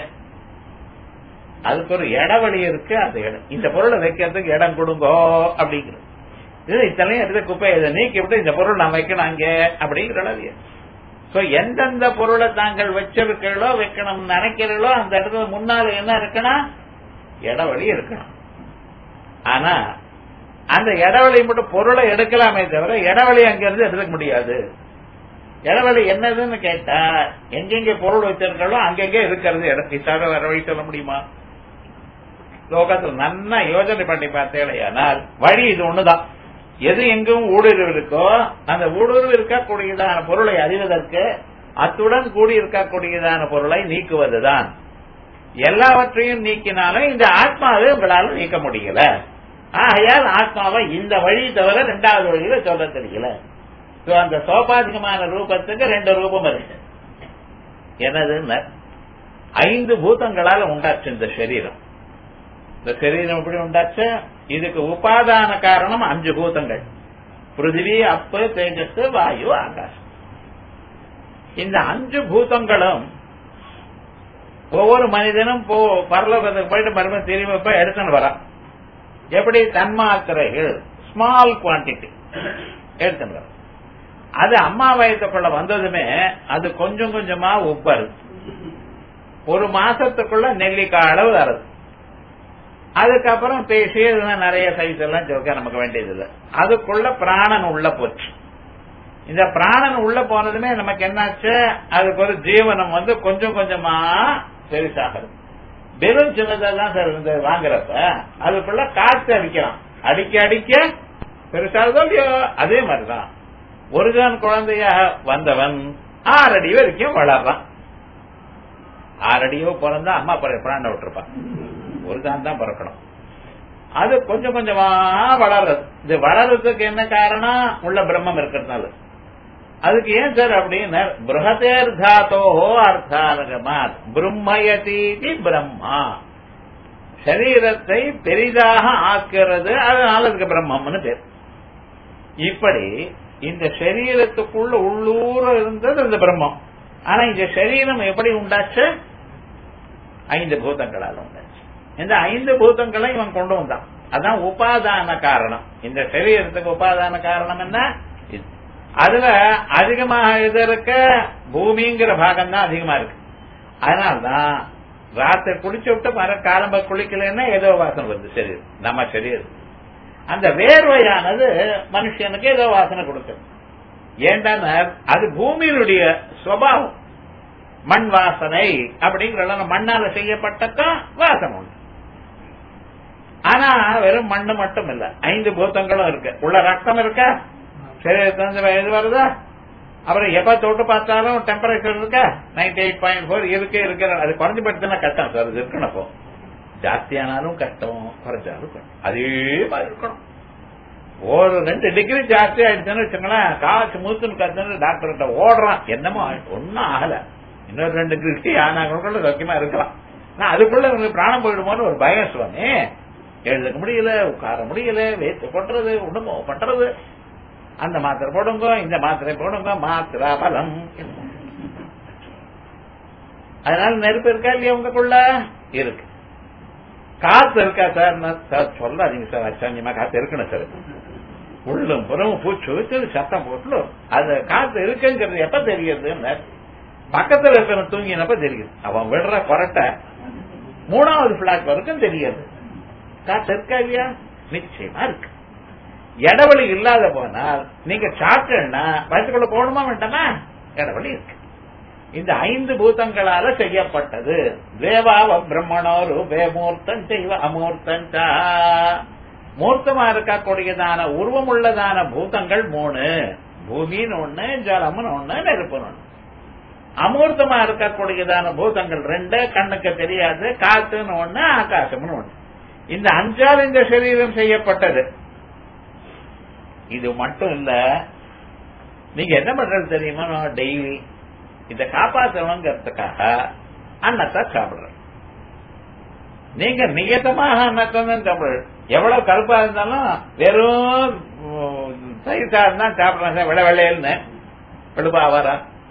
அதுக்கு ஒரு இடவழி இருக்கு அந்த இடம் இந்த பொருளை வைக்கிறதுக்கு இடம் கொடுங்கோ அப்படிங்கிறது இது இத்தனையும் எடுத்து குப்பை இதை நீக்கி விட்டு இந்த பொருள் நான் வைக்கணும் அங்க அப்படிங்கிற அளவு சோ எந்தெந்த பொருளை தாங்கள் வச்சிருக்கீங்களோ வைக்கணும்னு நினைக்கிறீங்களோ அந்த இடத்துல முன்னால என்ன இருக்கணும் இடவழி இருக்கணும் ஆனா அந்த இடவழி மட்டும் பொருளை எடுக்கலாமே தவிர இடவழி அங்கிருந்து எடுத்துக்க முடியாது இடவழி என்னதுன்னு கேட்டா எங்கெங்க பொருள் வச்சிருக்கோ அங்கெங்க இருக்கிறது இடத்தை வேற வழி சொல்ல முடியுமா லோகத்தில் நல்லா யோசனை பண்ணி பார்த்தேன் வழி இது ஒண்ணுதான் எது எங்கும் ஊடுருவு இருக்கோ அந்த ஊடுருவு இருக்கக்கூடியதான பொருளை அறிவதற்கு அத்துடன் கூடி இருக்கக்கூடியதான பொருளை நீக்குவதுதான் எல்லாவற்றையும் நீக்கினாலும் இந்த ஆத்மாவை உங்களால நீக்க முடியல ஆகையால் ஆத்மாவை இந்த வழி தவிர ரெண்டாவது வழியில சொல்ல தெரியல அந்த சோபாதிகமான ரூபத்துக்கு ரெண்டு ரூபம் இருக்கு என்னதுன்னு ஐந்து பூதங்களால உண்டாச்சு இந்த சரீரம் இந்த சரீரம் எப்படி உண்டாச்சு இதுக்கு உபாதான காரணம் அஞ்சு பூதங்கள் பிருத்திவி அப்பு தேஜஸ் வாயு ஆகாஷம் இந்த அஞ்சு பூதங்களும் ஒவ்வொரு மனிதனும் போ பரலோகத்துக்கு போயிட்டு மறுபடியும் திரும்பி போய் எடுத்துன்னு வரான் எப்படி தன்மாத்திரைகள் ஸ்மால் குவான்டிட்டி எடுத்துன்னு வர அது அம்மா வயத்துக்குள்ள வந்ததுமே அது கொஞ்சம் கொஞ்சமா உப்பருது ஒரு மாசத்துக்குள்ள நெல்லிக்காய் அளவு வருது அதுக்கப்புறம் பேசி நிறைய சைஸ் எல்லாம் சொல்ல நமக்கு வேண்டியது இல்லை அதுக்குள்ள பிராணன் உள்ள போச்சு இந்த பிராணன் உள்ள போனதுமே நமக்கு என்னாச்சு அதுக்கு ஒரு ஜீவனம் வந்து கொஞ்சம் கொஞ்சமா பெருசாகிறது வெறும் சின்னதா தான் சார் இந்த வாங்குறப்ப அதுக்குள்ள காற்று அடிக்கலாம் அடிக்க அடிக்க பெருசாகுதோ இல்லையோ அதே மாதிரிதான் ஒருதான் குழந்தையா வந்தவன் ஆறடி வரைக்கும் வளர்றான் ஆறடியோ பிறந்தா அம்மா பிராண்ட விட்டுருப்பான் ஒரு தான் தான் பிறக்கணும் அது கொஞ்சம் கொஞ்சமா வளர்றது இது வளர்றதுக்கு என்ன காரணம் உள்ள பிரம்மம் இருக்கிறதுனால அதுக்கு ஏன் சார் அப்படின்னு பிரகதேர் தாத்தோஹோ அர்த்தாரகமாத் பிரம்மயதீதி பிரம்மா சரீரத்தை பெரிதாக ஆக்கிறது அதனால அதுக்கு பிரம்மம்னு பேர் இப்படி இந்த சரீரத்துக்குள்ள உள்ளூர இருந்தது இந்த பிரம்மம் ஆனா இந்த சரீரம் எப்படி உண்டாச்சு ஐந்து பூதங்களால் உண்டாச்சு இந்த ஐந்து பூதங்களை இவன் கொண்டு வந்தான் அதான் உபாதான காரணம் இந்த சரீரத்துக்கு உபாதான காரணம் என்ன இது. அதுல அதிகமாக இது இருக்க பூமிங்கிற பாகம் தான் அதிகமா இருக்கு அதனால்தான் ராத்திரி குளிச்சு விட்டு மர காலம்ப குளிக்கலன்னா ஏதோ வாசனை வருது சரி நம்ம சரீரம் அந்த வேர்வையானது மனுஷனுக்கு ஏதோ வாசனை கொடுக்குது ஏன்டான அது பூமியினுடைய சுவாவம் மண் வாசனை அப்படிங்கிற மண்ணால செய்யப்பட்டதான் வாசனை உண்டு ஆனா வெறும் மண்ணு மட்டும் இல்ல ஐந்து பூத்தங்களும் இருக்கு உள்ள ரத்தம் இருக்கா சரீரத்துல இது வருதா அப்புறம் எப்ப தொட்டு பார்த்தாலும் டெம்பரேச்சர் இருக்கா நைன்டி எயிட் பாயிண்ட் ஃபோர் இருக்கு இருக்கு அது குறைஞ்சு போயிடுச்சுன்னா கஷ்டம் சார் இது இருக்கணும் அப்போ ஜாஸ்தியானாலும் கஷ்டம் குறைஞ்சாலும் கஷ்டம் அதே மாதிரி இருக்கணும் ஒரு ரெண்டு டிகிரி ஜாஸ்தி ஆயிடுச்சுன்னு வச்சுங்களேன் காய்ச்சி மூத்துன்னு கத்துன்னு டாக்டர் கிட்ட ஓடுறான் என்னமோ ஒன்னும் ஆகல இன்னொரு ரெண்டு டிகிரி ஆனா கூட சௌக்கியமா இருக்கலாம் நான் அதுக்குள்ள உங்களுக்கு பிராணம் போயிடுமோன்னு ஒரு பயம் சுவாமி எழுதுக்க முடியல உட்கார முடியல வேத்து கொட்டுறது உடம்பு பண்றது அந்த மாத்திரை போடுங்க இந்த மாத்திரை போடுங்க மாத்திரா பலம் அதனால நெருப்பு இருக்கா இல்லையா உங்களுக்குள்ள இருக்கு காத்து இருக்கா சார் சார் சொல்லாதீங்க சார் அச்சான்யமா காத்து இருக்கணும் சார் உள்ளும் புறமும் பூச்சு வச்சு சத்தம் போட்டு அது காத்து இருக்குங்கிறது எப்ப தெரியுது பக்கத்துல இருக்கிற தூங்கினப்ப தெரியுது அவன் விடுற கொரட்டை மூணாவது பிளாட் வரைக்கும் தெரியாது காத்து இருக்கா இல்லையா நிச்சயமா இருக்கு இடவெளி இல்லாத போனால் நீங்க சாப்பிட்டா வயிற்றுக்குள்ள போகணுமா வேண்டாமா இடவெளி இருக்கு இந்த ஐந்து பூதங்களால செய்யப்பட்டது தேவாவ பிரம்மணோரு வேமூர்த்தன் செய்வ அமூர்த்தன் மூர்த்தமா இருக்கக்கூடியதான உருவம் உள்ளதான பூதங்கள் மூணு பூமின்னு ஒண்ணு ஜலம்னு ஒண்ணு நெருப்புன்னு ஒண்ணு அமூர்த்தமா இருக்கக்கூடியதான பூதங்கள் ரெண்டு கண்ணுக்கு தெரியாது காத்துன்னு ஒண்ணு ஆகாசம்னு ஒண்ணு இந்த அஞ்சால் இந்த சரீரம் செய்யப்பட்டது இது மட்டும் இல்ல நீங்க என்ன பண்றது தெரியுமா டெய்லி இத காப்பாற்றணுங்கிறதுக்காக அன்னத்தை சாப்பிடுற நீங்க நியத்தமாக அன்னத்தை தான் சாப்பிடுற எவ்வளவு கருப்பா இருந்தாலும் வெறும் தயிர் சாதம் தான் சாப்பிடுறாங்க விளை வெள்ளையல்னு வெளுப்பா வரா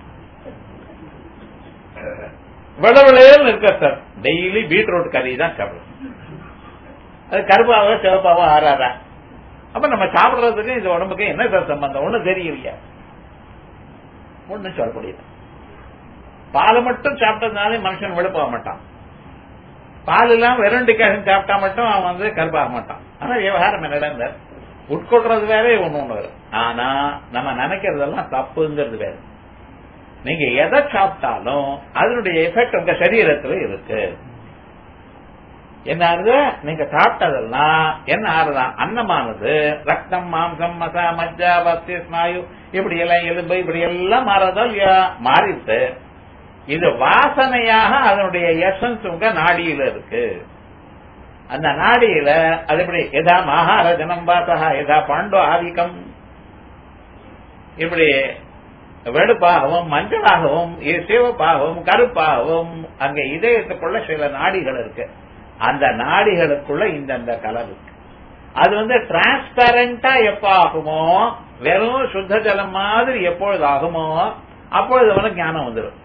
விளை விளையல் இருக்க சார் டெய்லி பீட்ரூட் கறி தான் சாப்பிடுறோம் அது கருப்பாவோ சிவப்பாவோ ஆறாரா அப்ப நம்ம சாப்பிடுறதுக்கு இந்த உடம்புக்கு என்ன சார் சம்பந்தம் ஒண்ணு தெரியலையா ஒண்ணு சொல்ல முடியல பால் மட்டும் சாப்பிட்டதுனாலே மனுஷன் வெளுப்பாக மாட்டான் பால் எல்லாம் வெறும் டிகாஷன் சாப்பிட்டா மட்டும் அவன் வந்து கருப்பாக மாட்டான் ஆனா விவகாரம் என்னடா உட்கொள்றது வேற ஒண்ணு ஒண்ணு வரும் ஆனா நம்ம நினைக்கிறதெல்லாம் தப்புங்கிறது வேற நீங்க எதை சாப்பிட்டாலும் அதனுடைய எஃபெக்ட் உங்க சரீரத்துல இருக்கு என்ன ஆகுது நீங்க சாப்பிட்டதெல்லாம் என்ன ஆறுதான் அன்னமானது ரத்தம் மாம்சம் மசா மஜ்ஜா பக்தி ஸ்நாயு இப்படி எல்லாம் எலும்பு இப்படி எல்லாம் மாறதோ இல்லையா மாறிட்டு இது வாசனையாக அதனுடைய எசன்ஸ் உங்க நாடியில இருக்கு அந்த நாடியில அது எப்படி எதா மகாரஜனம் பார்த்தா எதா பாண்டோ ஆதிக்கம் இப்படி வெடுப்பாகவும் மஞ்சளாகவும் சிவப்பாகவும் கருப்பாகவும் அங்க இதயத்துக்குள்ள சில நாடிகள் இருக்கு அந்த நாடிகளுக்குள்ள இந்தந்த கலர் இருக்கு அது வந்து டிரான்ஸ்பரண்டா எப்ப ஆகுமோ வெறும் சுத்த ஜலம் மாதிரி எப்பொழுது ஆகுமோ அப்பொழுது அவனுக்கு ஞானம் வந்துடும்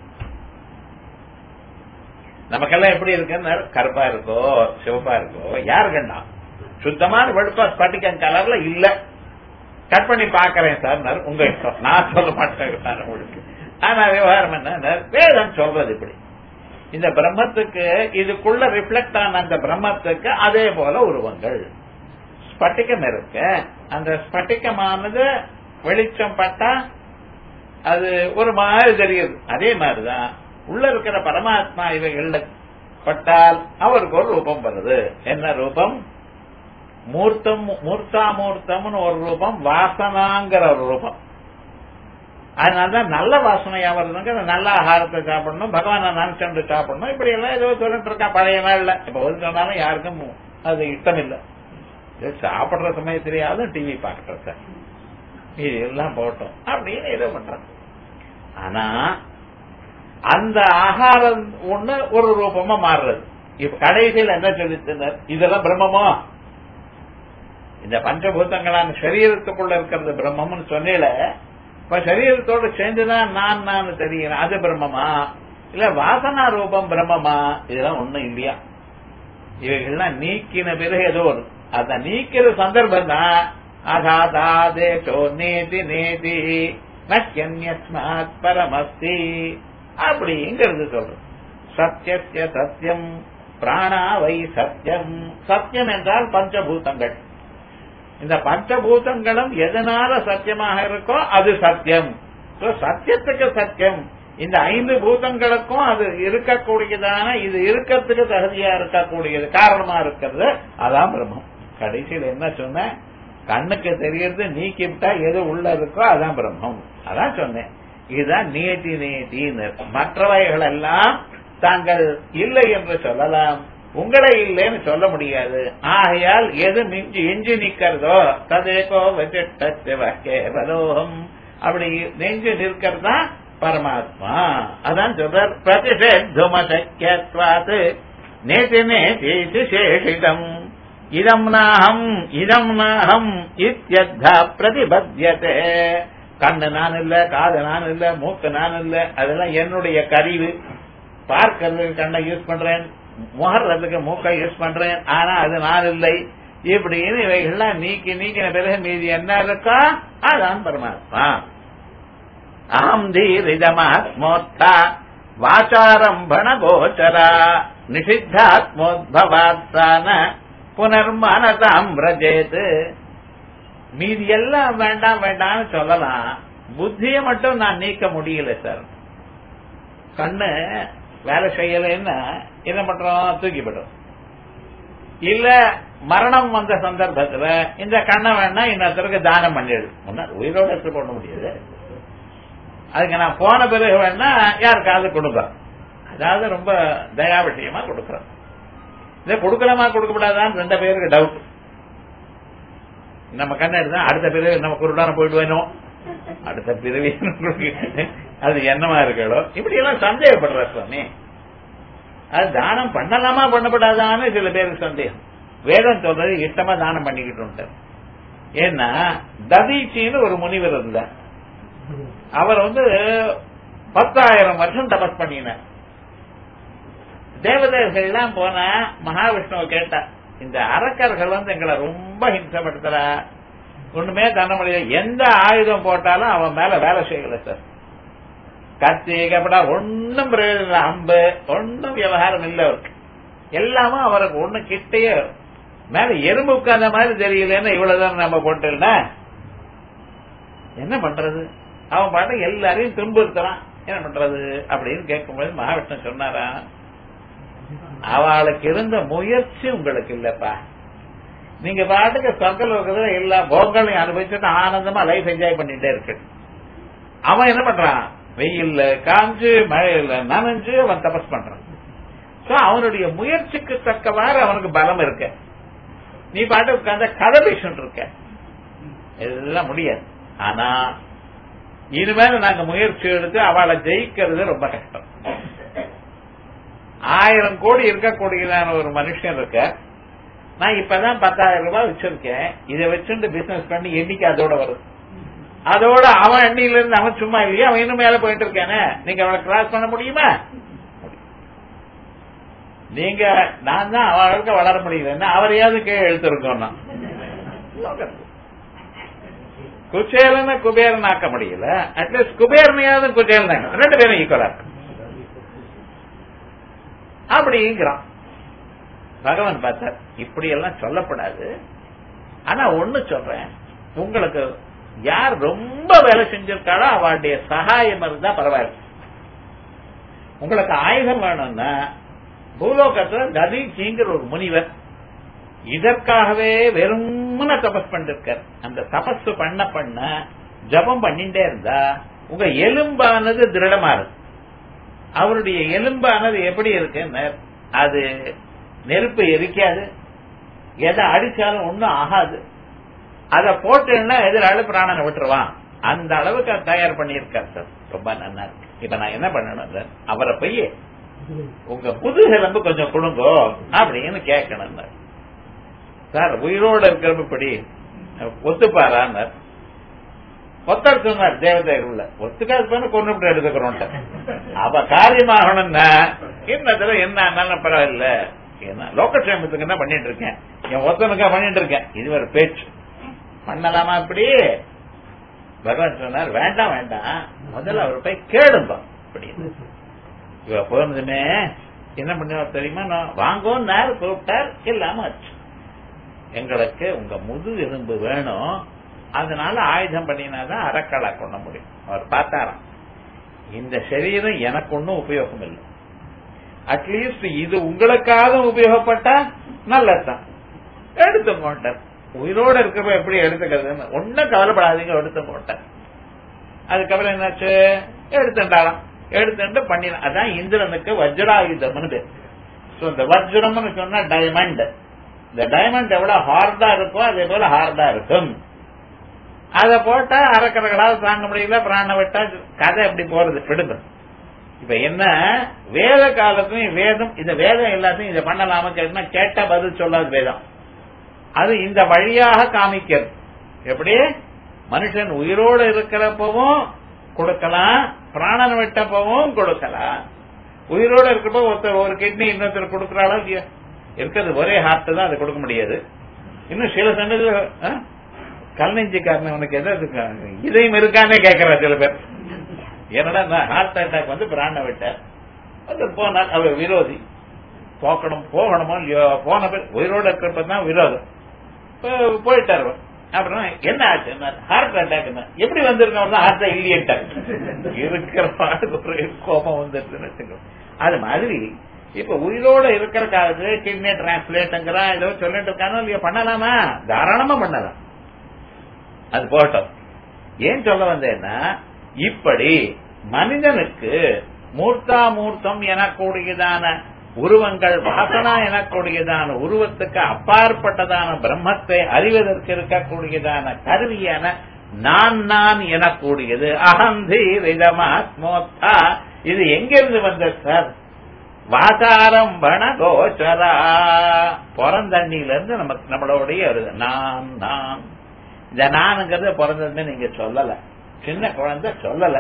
நமக்கெல்லாம் எப்படி இருக்குன்னு கருப்பா இருக்கோ சிவப்பா இருக்கோ யாரு கண்டா சுத்தமான வெளுப்பா ஸ்பட்டிகம் கலர்ல இல்ல கட் பண்ணி பாக்குறேன் சார் உங்க இஷ்டம் நான் சொல்ல மாட்டேன் உங்களுக்கு ஆனா விவகாரம் என்ன வேதம் சொல்றது இப்படி இந்த பிரம்மத்துக்கு இதுக்குள்ள ரிஃப்ளெக்ட் ஆன அந்த பிரம்மத்துக்கு அதே போல உருவங்கள் ஸ்பட்டிகம் இருக்கு அந்த ஸ்பட்டிகமானது வெளிச்சம் பட்டா அது ஒரு மாதிரி தெரியுது அதே மாதிரிதான் உள்ள இருக்கிற பரமாத்மா இவைகள் பட்டால் அவருக்கு ஒரு ரூபம் வருது என்ன ரூபம் மூர்த்தம் மூர்த்தாமூர்த்தம்னு ஒரு ரூபம் வாசனாங்கிற ஒரு ரூபம் அதனாலதான் நல்ல வாசனையா வருதுங்க நல்ல ஆகாரத்தை சாப்பிடணும் பகவானை நினைச்சுட்டு சாப்பிடணும் இப்படி எல்லாம் ஏதோ சொல்லிட்டு இருக்கா பழைய நாள்ல இப்ப வந்து சொன்னாலும் யாருக்கும் அது இஷ்டம் இல்ல சாப்பிடுற சமயத்திலேயாவது டிவி பாக்கட்டும் சார் இது எல்லாம் போட்டோம் அப்படின்னு ஏதோ பண்றாங்க ஆனா அந்த ஆகாரம் ஒண்ணு ஒரு ரூபமா மாறுறது இப்ப கடைசியில் என்ன சொல்லித்தனர் இதெல்லாம் பிரம்மமோ இந்த பஞ்சபூதங்களான சரீரத்துக்குள்ள இருக்கிறது பிரம்மம்னு சொன்னேல இப்ப சரீரத்தோட சேர்ந்துதான் நான் நான் தெரிகிறேன் அது பிரம்மமா இல்ல வாசனா ரூபம் பிரம்மமா இதெல்லாம் ஒண்ணும் இல்லையா இவைகள்லாம் நீக்கின பிறகு ஏதோ ஒரு அத நீக்கிற சந்தர்ப்பம் தான் அகாதாதேசோ நேதி நேதி நக்கியன்யஸ்மாத் பரமஸ்தி அப்படிங்கிறது சொல்றோம் சத்தியத்திய சத்தியம் பிராணாவை சத்தியம் சத்தியம் என்றால் பஞ்சபூதங்கள் இந்த பஞ்சபூதங்களும் எதனால சத்தியமாக இருக்கோ அது சத்தியம் So, சத்தியத்துக்கு சத்தியம் இந்த ஐந்து பூதங்களுக்கும் அது இருக்கக்கூடியதான இது இருக்கிறதுக்கு தகுதியா இருக்கக்கூடியது காரணமா இருக்கிறது அதான் பிரம்மம் கடைசியில் என்ன சொன்ன கண்ணுக்கு தெரியறது நீக்கிவிட்டா எது உள்ள இருக்கோ அதான் பிரம்மம் அதான் சொன்னேன் இதுதான் நேதி நேதின்னு மற்றவைகள் எல்லாம் தாங்கள் இல்லை என்று சொல்லலாம் உங்களை இல்லைன்னு சொல்ல முடியாது ஆகையால் எது மிஞ்சி எஞ்சி நிக்கிறதோ ததேகோ வஜட்டோகம் அப்படி நெஞ்சு நிற்கிறதா பரமாத்மா அதான் சொல்றார் பிரதிஷேத்தும சக்கியத்வாத் நேதி நேதி சேஷிதம் இதம் நாகம் இதம் நாகம் இத்தியத்தா பிரதிபத்தியதே கண்ணு நான் இல்ல காது நான் இல்ல மூக்கு நான் இல்ல அதெல்லாம் என்னுடைய கருவி பார்க்கறதுக்கு கண்ணை யூஸ் பண்றேன் முகர்றதுக்கு மூக்கை யூஸ் பண்றேன் ஆனா அது நான் இல்லை இப்படின்னு இவைகள்லாம் நீக்கி நீக்கின பிறகு மீதி என்ன இருக்கா அதான் பரமாத்மா அகம் தீரிதமாத்மோத்தா வாச்சாரம்பண கோச்சரா நிஷித்தாத்மோத்பவாத்தான புனர்மனதாம் பிரஜேத் மீதி எல்லாம் வேண்டாம் வேண்டாம்னு சொல்லலாம் புத்தியை மட்டும் நான் நீக்க முடியல சார் கண்ணு வேலை செய்யலைன்னா என்ன பண்றோம் தூக்கிவிடும் இல்ல மரணம் வந்த சந்தர்ப்பத்துல இந்த கண்ணை வேணா இன்னொருத்தருக்கு தானம் பண்ணிடு முன்னாடி உயிரோட எடுத்து போட முடியாது அதுக்கு நான் போன பிறகு வேணா யாருக்காவது கொடுக்குறேன் அதாவது ரொம்ப தயா விஷயமா கொடுக்குறேன் இதை கொடுக்கலாமா கொடுக்கப்படாதான்னு ரெண்டு பேருக்கு டவுட் நம்ம கண்ணை எடுத்தா அடுத்த பிறகு நம்ம குருடான போயிடுவேனோ அடுத்த பிறவி அது என்னமா இருக்கோ இப்படி எல்லாம் சந்தேகப்படுற சுவாமி அது தானம் பண்ணலாமா பண்ணப்படாதான்னு சில பேருக்கு சந்தேகம் வேதம் சொல்றது இஷ்டமா தானம் பண்ணிக்கிட்டு ஏன்னா ததீச்சின்னு ஒரு முனிவர் இருந்தார் அவர் வந்து பத்தாயிரம் வருஷம் தபஸ் பண்ணினார் தேவதேவர்கள் எல்லாம் போன மகாவிஷ்ணுவை கேட்டார் இந்த அரக்கர்கள் வந்து எங்களை ரொம்ப ஹிம்சப்படுத்துறா ஒண்ணுமே தண்ண முடியாது எந்த ஆயுதம் போட்டாலும் அவன் மேல வேலை செய்யல சார் கத்தி கப்படா ஒன்னும் பிரயோஜனம் இல்லை அம்பு ஒன்னும் விவகாரம் இல்லை அவருக்கு எல்லாமும் அவருக்கு ஒண்ணு கிட்டேயே மேல எறும்பு உட்கார்ந்த மாதிரி தெரியலன்னு இவ்வளவுதான் நம்ம போட்டோம்னா என்ன பண்றது அவன் பாட்டு எல்லாரையும் துன்புறுத்துறான் என்ன பண்றது அப்படின்னு கேட்கும்போது மகாவிஷ்ணு சொன்னாரா அவளுக்கு இருந்த முயற்சி உங்களுக்கு இல்லப்பா நீங்க பாட்டுக்கு சொர்க்கலோகத்துல எல்லா போகங்களையும் அனுபவிச்சுட்டு ஆனந்தமா லைஃப் என்ஜாய் பண்ணிட்டே இருக்கு அவன் என்ன பண்றான் வெயில்ல காஞ்சு மழையில நனைஞ்சு அவன் தபஸ் பண்றான் சோ அவனுடைய முயற்சிக்கு தக்கவாறு அவனுக்கு பலம் இருக்கு நீ பாட்டு உட்கார்ந்த கதை பேசிட்டு இருக்க இதெல்லாம் முடியாது ஆனா இனிமேல நாங்க முயற்சி எடுத்து அவளை ஜெயிக்கிறது ரொம்ப கஷ்டம் ஆயிரம் கோடி இருக்கக்கூடியதான ஒரு மனுஷன் இருக்க நான் இப்பதான் பத்தாயிரம் ரூபாய் வச்சிருக்கேன் இதை வச்சுட்டு பிசினஸ் பண்ணி எண்ணிக்கை அதோட வருது அதோட அவன் எண்ணில இருந்து அவன் சும்மா இல்லையா அவன் இன்னும் மேல போயிட்டு இருக்கானே நீங்க அவனை கிராஸ் பண்ண முடியுமா நீங்க நான் தான் அவளுக்கு வளர முடியல அவரையாவது கீழே எழுத்திருக்கோம் குச்சேலன்னு குபேரன் ஆக்க முடியல அட்லீஸ்ட் குபேரனையாவது குச்சேலன் ரெண்டு பேரும் ஈக்குவலா இருக்கு அப்படிங்கிறான் பகவான் பார்த்தார் இப்படி எல்லாம் சொல்லப்படாது ஆனா ஒண்ணு சொல்றேன் உங்களுக்கு யார் ரொம்ப வேலை செஞ்சிருக்காளோ அவளுடைய சகாயம் இருந்தா பரவாயில்ல உங்களுக்கு ஆயுதம் வேணும்னா பூலோகத்துல ததீச்சிங்கிற ஒரு முனிவர் இதற்காகவே வெறுமன தபஸ் பண்ணிருக்கார் அந்த தபஸ் பண்ண பண்ண ஜபம் பண்ணிட்டே இருந்தா உங்க எலும்பானது திருடமா இருக்கு அவருடைய எலும்பானது எப்படி இருக்குன்னு அது நெருப்பு எரிக்காது எதை அடிச்சாலும் ஒன்னும் ஆகாது அதை போட்டுன்னா எதிராளி பிராணனை விட்டுருவான் அந்த அளவுக்கு தயார் பண்ணியிருக்கார் சார் ரொம்ப நல்லா இருக்கு இப்ப நான் என்ன பண்ணணும் சார் அவரை போய் உங்க புது எலும்பு கொஞ்சம் கொடுங்கோ அப்படின்னு கேட்கணும் சார் உயிரோட இருக்கிறப்ப இப்படி ஒத்துப்பாரான்னார் ஒத்தர் சொன்னார் தேவதைகள் உள்ள ஒத்துக்காது பண்ண கொண்டு எடுத்துக்கிறோம் அவ காரியமாகணும்னா என்னத்துல என்ன நல்ல பரவாயில்ல என்ன லோகக்ஷேமத்துக்கு என்ன பண்ணிட்டு இருக்கேன் என் ஒத்தனுக்கா பண்ணிட்டு இருக்கேன் இது ஒரு பேச்சு பண்ணலாமா இப்படி பகவான் சொன்னார் வேண்டாம் வேண்டாம் முதல்ல அவர் போய் கேளுங்க அப்படின்னு இவ போனதுமே என்ன பண்ணுவார் தெரியுமா நான் வாங்கோன்னார் கூப்பிட்டார் இல்லாம ஆச்சு எங்களுக்கு உங்க முது எலும்பு வேணும் அதனால ஆயுதம் பண்ணினாதான் அறக்களா கொள்ள முடியும் அவர் பார்த்தாராம் இந்த சரீரம் எனக்கு ஒன்றும் உபயோகம் இல்லை அட்லீஸ்ட் இது உங்களுக்காக உபயோகப்பட்டா நல்லதுதான் எடுத்துக்கோண்டார் உயிரோட இருக்கிறப்ப எப்படி எடுத்துக்கிறதுன்னு ஒன்னும் கவலைப்படாதீங்க எடுத்துக்கோண்டார் அதுக்கப்புறம் என்னாச்சு எடுத்துட்டாராம் எடுத்துட்டு பண்ணிடலாம் அதான் இந்திரனுக்கு வஜ்ராயுதம்னு பேர் So, இந்த வஜ்ரம்னு சொன்னா டைமண்ட் இந்த டைமண்ட் எவ்வளவு ஹார்டா இருக்கோ அதே போல ஹார்டா இருக்கும் அத போட்டா அறக்கறகளால் தாங்க முடியல பிராண விட்டா கதை எப்படி போறது விடுங்க இப்ப என்ன வேத காலத்துலயும் வேதம் இந்த வேதம் எல்லாத்தையும் இதை பண்ணலாம கேட்டா கேட்ட பதில் சொல்லாது வேதம் அது இந்த வழியாக காமிக்கிறது எப்படி மனுஷன் உயிரோடு இருக்கிறப்பவும் கொடுக்கலாம் பிராணன் விட்டப்பவும் கொடுக்கலாம் உயிரோட இருக்கிறப்ப ஒருத்தர் ஒரு கிட்னி இன்னொருத்தர் கொடுக்கறாளோ இல்லையா இருக்கிறது ஒரே ஹார்ட் தான் அதை கொடுக்க முடியாது இன்னும் சில சமயத்துல கல் நெஞ்சுக்காரன் உனக்கு எதாவது இதயம் இருக்கானே கேட்கறா சில பேர் என்னடா ஹார்ட் அட்டாக் வந்து பிராண விட்ட அது போனார் அவர் விரோதி போக்கணும் போகணுமோ இல்லையோ போன பேர் உயிரோட இருக்கிறப்ப தான் விரோதம் போயிட்டார் அவர். அப்புறம் என்ன ஆச்சு ஹார்ட் அட்டாக் எப்படி வந்திருக்கோம் ஹார்ட் இல்லையட்டாங்க இருக்கிற பாட்டுக்கு ஒரு கோபம் வந்துருச்சுன்னு வச்சுக்கோ அது மாதிரி இப்ப உயிரோட இருக்கிற காலத்துல கிட்னி டிரான்ஸ்லேட்ங்கிறான் ஏதோ சொல்லிட்டு இருக்கானோ இல்லையோ பண்ணலாமா தாராளமா பண்ணலாம் அது போட்டோம் ஏன் சொல்ல வந்தேன்னா இப்படி மனிதனுக்கு மூர்த்தா மூர்த்தம் எனக்கூடியதான உருவங்கள் வாசனா எனக்கூடியதான உருவத்துக்கு அப்பாற்பட்டதான பிரம்மத்தை அறிவதற்கு இருக்கக்கூடியதான கருவியான நான் நான் எனக்கூடியது அகந்தி ரிதமாத்மோத்தா இது எங்கிருந்து வந்தது சார் வாசாரம்பண கோச்சரா பிறந்தண்ணில இருந்து நமக்கு நம்மளுடைய வருது நான் நான் இந்த நானுங்கிறத பிறந்ததுன்னு நீங்க சொல்லல சின்ன குழந்தை சொல்லல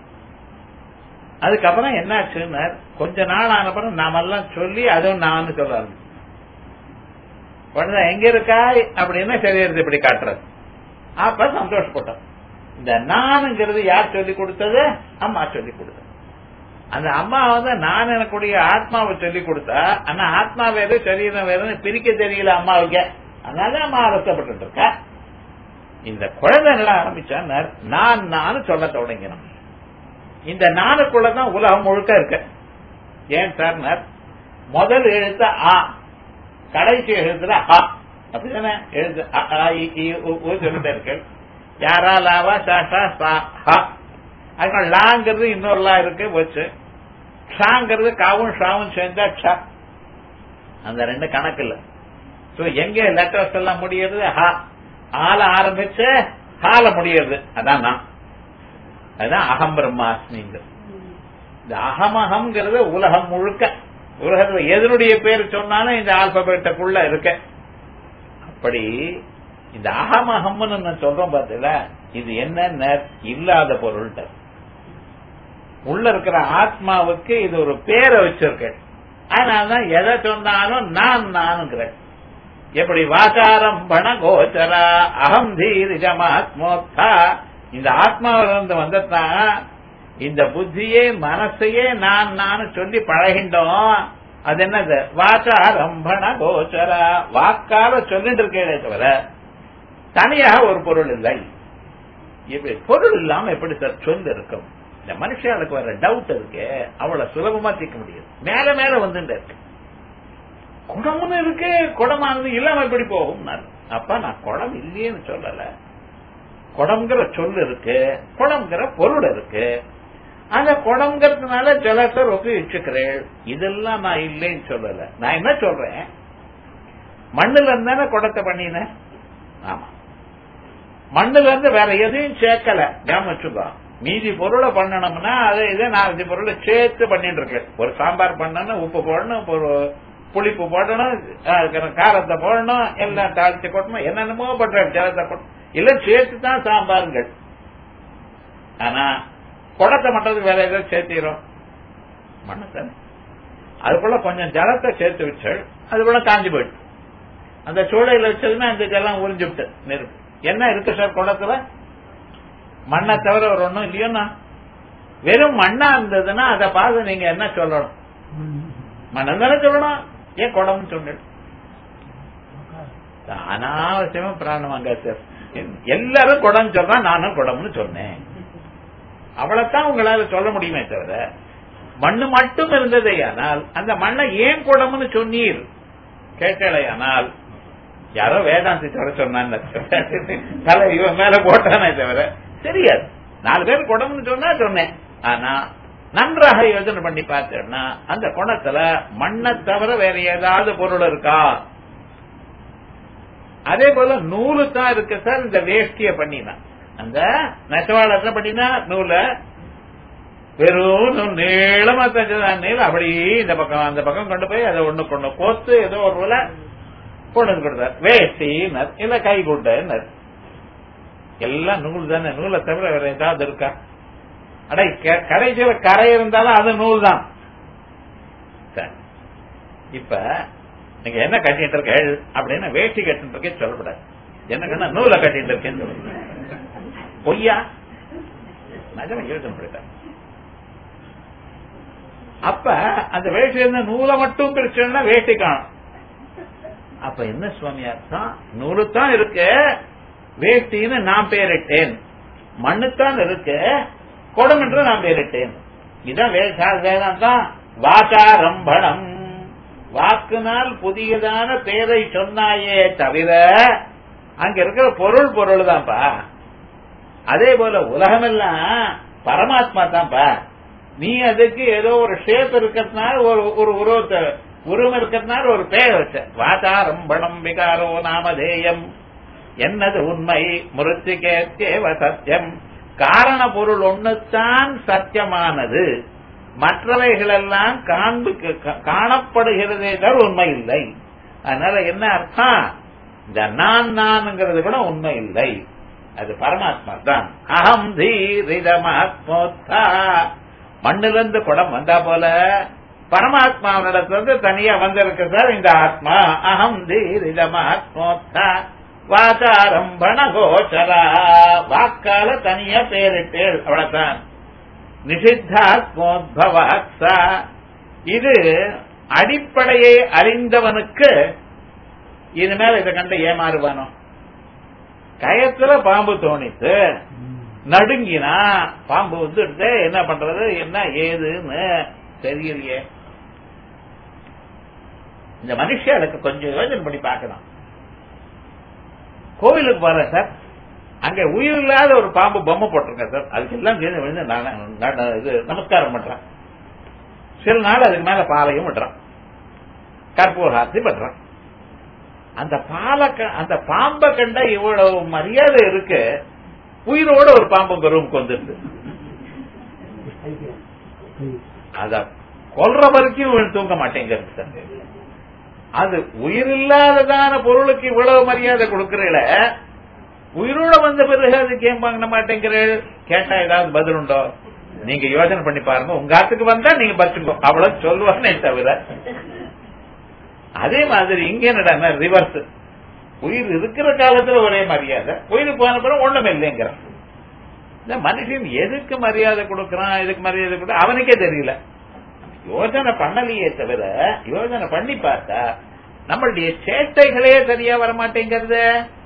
அதுக்கப்புறம் என்னாச்சுன்னு கொஞ்ச நாள் ஆனப்புறம் நாமெல்லாம் சொல்லி அதுவும் நான் சொல்ல குழந்தை எங்க இருக்கா அப்படின்னா சரீரத்தை இப்படி காட்டுறது அப்ப சந்தோஷப்பட்டோம் இந்த நானுங்கிறது யார் சொல்லி கொடுத்தது அம்மா சொல்லி கொடுத்தது அந்த அம்மா வந்து நான் எனக்குடைய ஆத்மாவை சொல்லி கொடுத்தா ஆனா ஆத்மா வேறு சரீரம் வேறு பிரிக்க தெரியல அம்மாவுக்கு அதனால அம்மா அவசப்பட்டு இருக்கா இந்த குழந்தை என்ன ஆரம்பிச்சா நான் நான் சொல்ல தொடங்கினோம் இந்த நானுக்குள்ளதான் உலகம் முழுக்க இருக்கு ஏன் சார் முதல் எழுத்து ஆ கடைசி எழுத்துல ஆ அப்படிதானே எழுத்து அ, ஆ, இ, ஈ, உ, ஊ சொல்லிட்டு இருக்கு யாரா லாவா சாஷா சா ஹா அதுக்கு லாங்கிறது இன்னொரு லா இருக்கு வச்சு ஷாங்கிறது காவும் ஷாவும் சேர்ந்தா ஷா அந்த ரெண்டு கணக்கு இல்ல சோ எங்க லெட்டர்ஸ் எல்லாம் முடியுது ஹா ஆல ஆரம்பிச்சு ஹால முடியுது அதான் நான் அதுதான் அகம் பிரம்மாஸ்மிங்க இந்த அகமகம்ங்கிறது உலகம் முழுக்க உலகத்துல எதனுடைய பேர் சொன்னாலும் இந்த ஆல்பபெட்டுக்குள்ள இருக்க அப்படி இந்த அகமகம்னு நான் சொல்றோம் பார்த்தல இது என்ன இல்லாத பொருள் உள்ள இருக்கிற ஆத்மாவுக்கு இது ஒரு பேரை வச்சிருக்க அதனாலதான் எதை சொன்னாலும் நான் நானுங்கிறேன் எப்படி வாசாரம் பண கோச்சரா அகம் தீரிஜமாத்மோத்தா இந்த ஆத்மாவிலிருந்து வந்ததான் இந்த புத்தியே மனசையே நான் நான் சொல்லி பழகின்றோம் அது என்னது வாசாரம்பண கோச்சரா வாக்கால சொல்லிட்டு இருக்கே தவிர தனியாக ஒரு பொருள் இல்லை இப்படி பொருள் இல்லாம எப்படி சார் சொல் இருக்கும் இந்த மனுஷனுக்கு வர டவுட் இருக்கு அவ்வளவு சுலபமா தீர்க்க முடியாது மேல மேல வந்துட்டு இருக்கு குடம்னு இருக்கு குடமானது இல்லாம எப்படி போகும் அப்ப நான் குடம் இல்லையேன்னு சொல்லல குடம்ங்கிற சொல் இருக்கு குடம்ங்கிற பொருள் இருக்கு அந்த குடம்ங்கிறதுனால ஜலத்தை உபயோகிச்சுக்கிறேன் இதெல்லாம் நான் இல்லைன்னு சொல்லல நான் என்ன சொல்றேன் மண்ணுல இருந்தானே குடத்தை பண்ணினேன் ஆமா மண்ணுல இருந்து வேற எதையும் சேர்க்கல ஞாபகம் வச்சுக்கோ மீதி பொருளை பண்ணணும்னா அதை இதை நாலஞ்சு பொருளை சேர்த்து பண்ணிட்டு இருக்கேன் ஒரு சாம்பார் பண்ணணும் உப்பு போடணும் ஒரு புளிப்பு போடணும் அதுக்கு காரத்தை போடணும் எல்லாம் தாளிச்சு கொட்டணும் என்னென்னமோ பண்ற ஜலத்தை கொட்டணும் எல்லாம் சேர்த்து தான் சாம்பாருங்கள் ஆனா குடத்தை மட்டும் வேற ஏதோ சேர்த்திரும் மண்ணத்தானே அதுக்குள்ள கொஞ்சம் ஜலத்தை சேர்த்து வச்சாள் அதுக்குள்ள காஞ்சி போயிட்டு அந்த சூளையில வச்சதுன்னா இந்த இதெல்லாம் உறிஞ்சு விட்டு நெருப்பு என்ன இருக்கு சார் குளத்துல மண்ணை தவிர ஒரு ஒண்ணும் இல்லையோண்ணா வெறும் மண்ணா இருந்ததுன்னா அதை பார்த்து நீங்க என்ன சொல்லணும் மண்ணை தானே சொல்லணும் ஏன் குடம்னு சொன்னேன் அனாவசியமா பிராணம் அங்க சார் எல்லாரும் குடம் சொல்றா நானும் குடம்னு சொன்னேன் அவ்வளவுதான் உங்களால சொல்ல முடியுமே தவிர மண்ணு மட்டும் இருந்ததே ஆனால் அந்த மண்ணை ஏன் குடம்னு சொன்னீர் கேட்கலையானால் யாரோ வேதாந்தி சொல்ல சொன்னான்னு தலை இவன் மேல போட்டானே தவிர தெரியாது நாலு பேர் குடம்னு சொன்னா சொன்னேன் ஆனா நன்றாக யோசனை பண்ணி பார்த்தேன்னா அந்த குணத்துல மண்ணை தவிர வேற ஏதாவது பொருள் இருக்கா அதே போல நூலு தான் இருக்கு சார் இந்த வேஷ்டிய பண்ணினா அந்த நெசவாளர் பண்ணினா நூலை வெறும் நீளமா தஞ்சதான் நீளம் அப்படியே இந்த பக்கம் அந்த பக்கம் கொண்டு போய் அதை ஒண்ணு கொண்டு கோத்து ஏதோ ஒரு வேலை கொண்டு வந்து கொடுத்தார் வேஷ்டினர் இல்ல கை குண்டனர் எல்லாம் நூல் தானே நூலை தவிர வேற ஏதாவது இருக்கா அடை கடைசியில கரை இருந்தாலும் அது நூல் தான் சரி இப்ப நீங்க என்ன கட்டிட்டு இருக்க அப்படின்னு வேஷ்டி கட்டிட்டு இருக்கேன்னு சொல்லக்கூடாது என்ன நூலை கட்டிட்டு இருக்கேன்னு சொல்லுங்க பொய்யா நிஜமா யோசனை பண்ணிட்டேன் அப்ப அந்த வேஷ்டி இருந்த நூலை மட்டும் பிரிச்சுன்னா வேஷ்டி காணும் அப்ப என்ன சுவாமி அர்த்தம் நூலு தான் இருக்கு வேஷ்டின்னு நான் பேரிட்டேன் மண்ணுத்தான் இருக்கு குடம் என்று நான் பேரிட்டேன் இதான் வேதாந்தம் வாச்சாரம்பணம் வாக்குனால் புதியதான பேரை சொன்னாயே தவிர அங்க இருக்கிற பொருள் பொருள் தான்ப்பா அதே போல உலகமெல்லாம் பரமாத்மா தான்ப்பா நீ அதுக்கு ஏதோ ஒரு ஷேப் இருக்கிறதுனால ஒரு ஒரு உருவத்தை உருவம் இருக்கிறதுனால ஒரு பெயர் வச்ச வாதாரம்பணம் விகாரோ நாமதேயம் என்னது உண்மை முருத்திகேவ சத்தியம் காரண பொருள் ஒண்ணுத்தான் சத்தியமானது மற்றவைகளெல்லாம் காண்பு காணப்படுகிறதே தவிர உண்மை இல்லை அதனால என்ன அர்த்தம் இந்த நான் நான்ங்கிறது கூட உண்மை இல்லை அது பரமாத்மா தான் அகம் தீரிதமாத்மோத்தா மண்ணிலிருந்து குடம் வந்தா போல பரமாத்மாவினிடத்திலிருந்து தனியா வந்திருக்கு சார் இந்த ஆத்மா அகம் தீரிதமாத்மோத்தா வாச்சாரம்பண கோச்சரா வாக்கால தனியா பேரிட்டேள் அவ்வளவுதான் நிஷித்தாத்மோத்பவாத்சா இது அடிப்படையை அறிந்தவனுக்கு இனிமேல் இதை கண்டு ஏமாறுவானோ கயத்துல பாம்பு தோணித்து நடுங்கினா பாம்பு வந்துட்டு என்ன பண்றது என்ன ஏதுன்னு தெரியலையே இந்த மனுஷனுக்கு கொஞ்சம் யோசனை பண்ணி பார்க்கலாம் கோவிலுக்கு போறேன் சார் அங்க உயிர் இல்லாத ஒரு பாம்பு பொம்மை போட்டிருக்கேன் சார் அதுக்கு எல்லாம் சேர்ந்து விழுந்து நான் இது நமஸ்காரம் பண்றேன் சில நாள் அதுக்கு மேல பாலையும் விடுறான் கற்பூராத்தி பண்றான் அந்த பாலை அந்த பாம்பை கண்ட இவ்வளவு மரியாதை இருக்கு உயிரோட ஒரு பாம்பு ரூமுக்கு வந்துருது அத கொல்ற வரைக்கும் தூங்க மாட்டேங்கிறது சார் அது உயிர் இல்லாததான பொருளுக்கு இவ்வளவு மரியாதை கொடுக்கறீல உயிரோட வந்த பிறகு அதுக்கு ஏன் வாங்க மாட்டேங்கிறீள் கேட்டா ஏதாவது பதில் உண்டோ நீங்க யோசனை பண்ணி பாருங்க உங்க ஆத்துக்கு வந்தா நீங்க பச்சுக்கோ அவ்வளவு சொல்லுவானே தவிர அதே மாதிரி இங்க என்னடா ரிவர்ஸ் உயிர் இருக்கிற காலத்துல ஒரே மரியாதை உயிர் போன பிறகு ஒண்ணுமே இல்லைங்கிறான் இந்த மனுஷன் எதுக்கு மரியாதை கொடுக்கறான் எதுக்கு மரியாதை கொடுக்க அவனுக்கே தெரியல யோசனை பண்ணலையே தவிர யோசனை பண்ணி பார்த்தா நம்மளுடைய சேட்டைகளே சரியா வரமாட்டேங்கிறது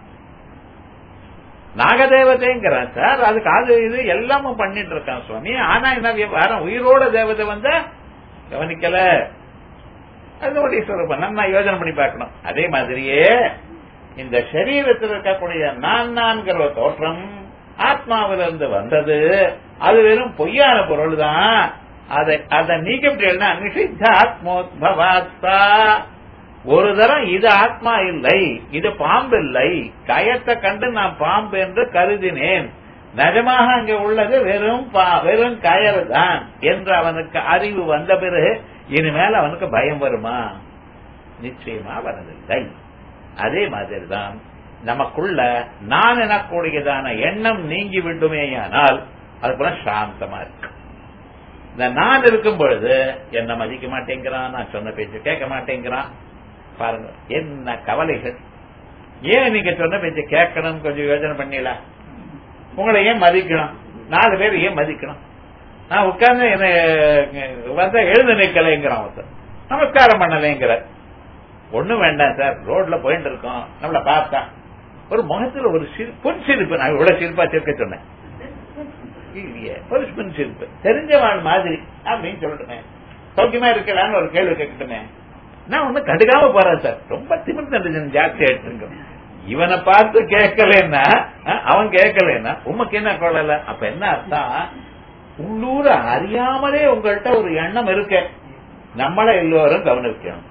நாகதேவதைங்கிறான் சார் அதுக்கு அது இது எல்லாமும் பண்ணிட்டு இருக்கான் சுவாமி ஆனா என்ன விவகாரம் உயிரோட தேவதை வந்தா கவனிக்கல அதனுடைய சுரூபம் நம்ம யோசனை பண்ணி பார்க்கணும் அதே மாதிரியே இந்த சரீரத்தில் இருக்கக்கூடிய நான் நான்கிற தோற்றம் ஆத்மாவிலிருந்து வந்தது அது வெறும் பொய்யான பொருள் தான் அதை அதை நீக்க முடியலன்னா நிஷித்த ஆத்மோத்பவாத்மா ஒரு தரம் இது ஆத்மா இல்லை இது பாம்பு இல்லை கயத்தை கண்டு நான் பாம்பு என்று கருதினேன் நிஜமாக அங்கே உள்ளது வெறும் வெறும் கயறு தான் என்று அவனுக்கு அறிவு வந்த பிறகு இனிமேல் அவனுக்கு பயம் வருமா நிச்சயமா வரதில்லை அதே மாதிரிதான் நமக்குள்ள நான் எனக்கூடியதான எண்ணம் நீங்கி விடுமேயானால் அது போல சாந்தமா இருக்கு இந்த நான் இருக்கும் பொழுது என்ன மதிக்க மாட்டேங்கிறான் நான் சொன்ன பேச்சு கேட்க மாட்டேங்கிறான் பாருங்க என்ன கவலைகள் ஏன் நீங்க சொன்ன பேச்சு கேட்கணும் கொஞ்சம் யோசனை பண்ணல உங்களை ஏன் மதிக்கணும் நாலு பேர் ஏன் மதிக்கணும் நான் உட்கார்ந்து என்ன வந்தா எழுத நிக்கலைங்கிறான் ஒருத்தர் நமஸ்காரம் பண்ணலைங்கிற ஒண்ணும் வேண்டாம் சார் ரோட்ல போயிட்டு இருக்கோம் நம்மள பார்த்தா ஒரு முகத்துல ஒரு சிரி பொன் சிரிப்பு நான் இவ்வளவு சிரிப்பா சிரிக்க சொன்னேன் இல்லையே ஒரு பொன் சிரிப்பு தெரிஞ்சவாள் மாதிரி அப்படின்னு சொல்லட்டுமே சௌக்கியமா இருக்கலான்னு ஒரு கேள்வி கேட்கட்டுமே நான் ஒண்ணு கடுக்காம போறேன் சார் ரொம்ப திமிர் தண்டனை ஜாஸ்தி ஆயிட்டு இவனை பார்த்து கேட்கலன்னா அவன் கேட்கலன்னா உமக்கு என்ன கொள்ளல அப்ப என்ன அர்த்தம் உள்ளூர அறியாமலே உங்கள்கிட்ட ஒரு எண்ணம் இருக்க நம்மள எல்லோரும் கவனிக்கணும்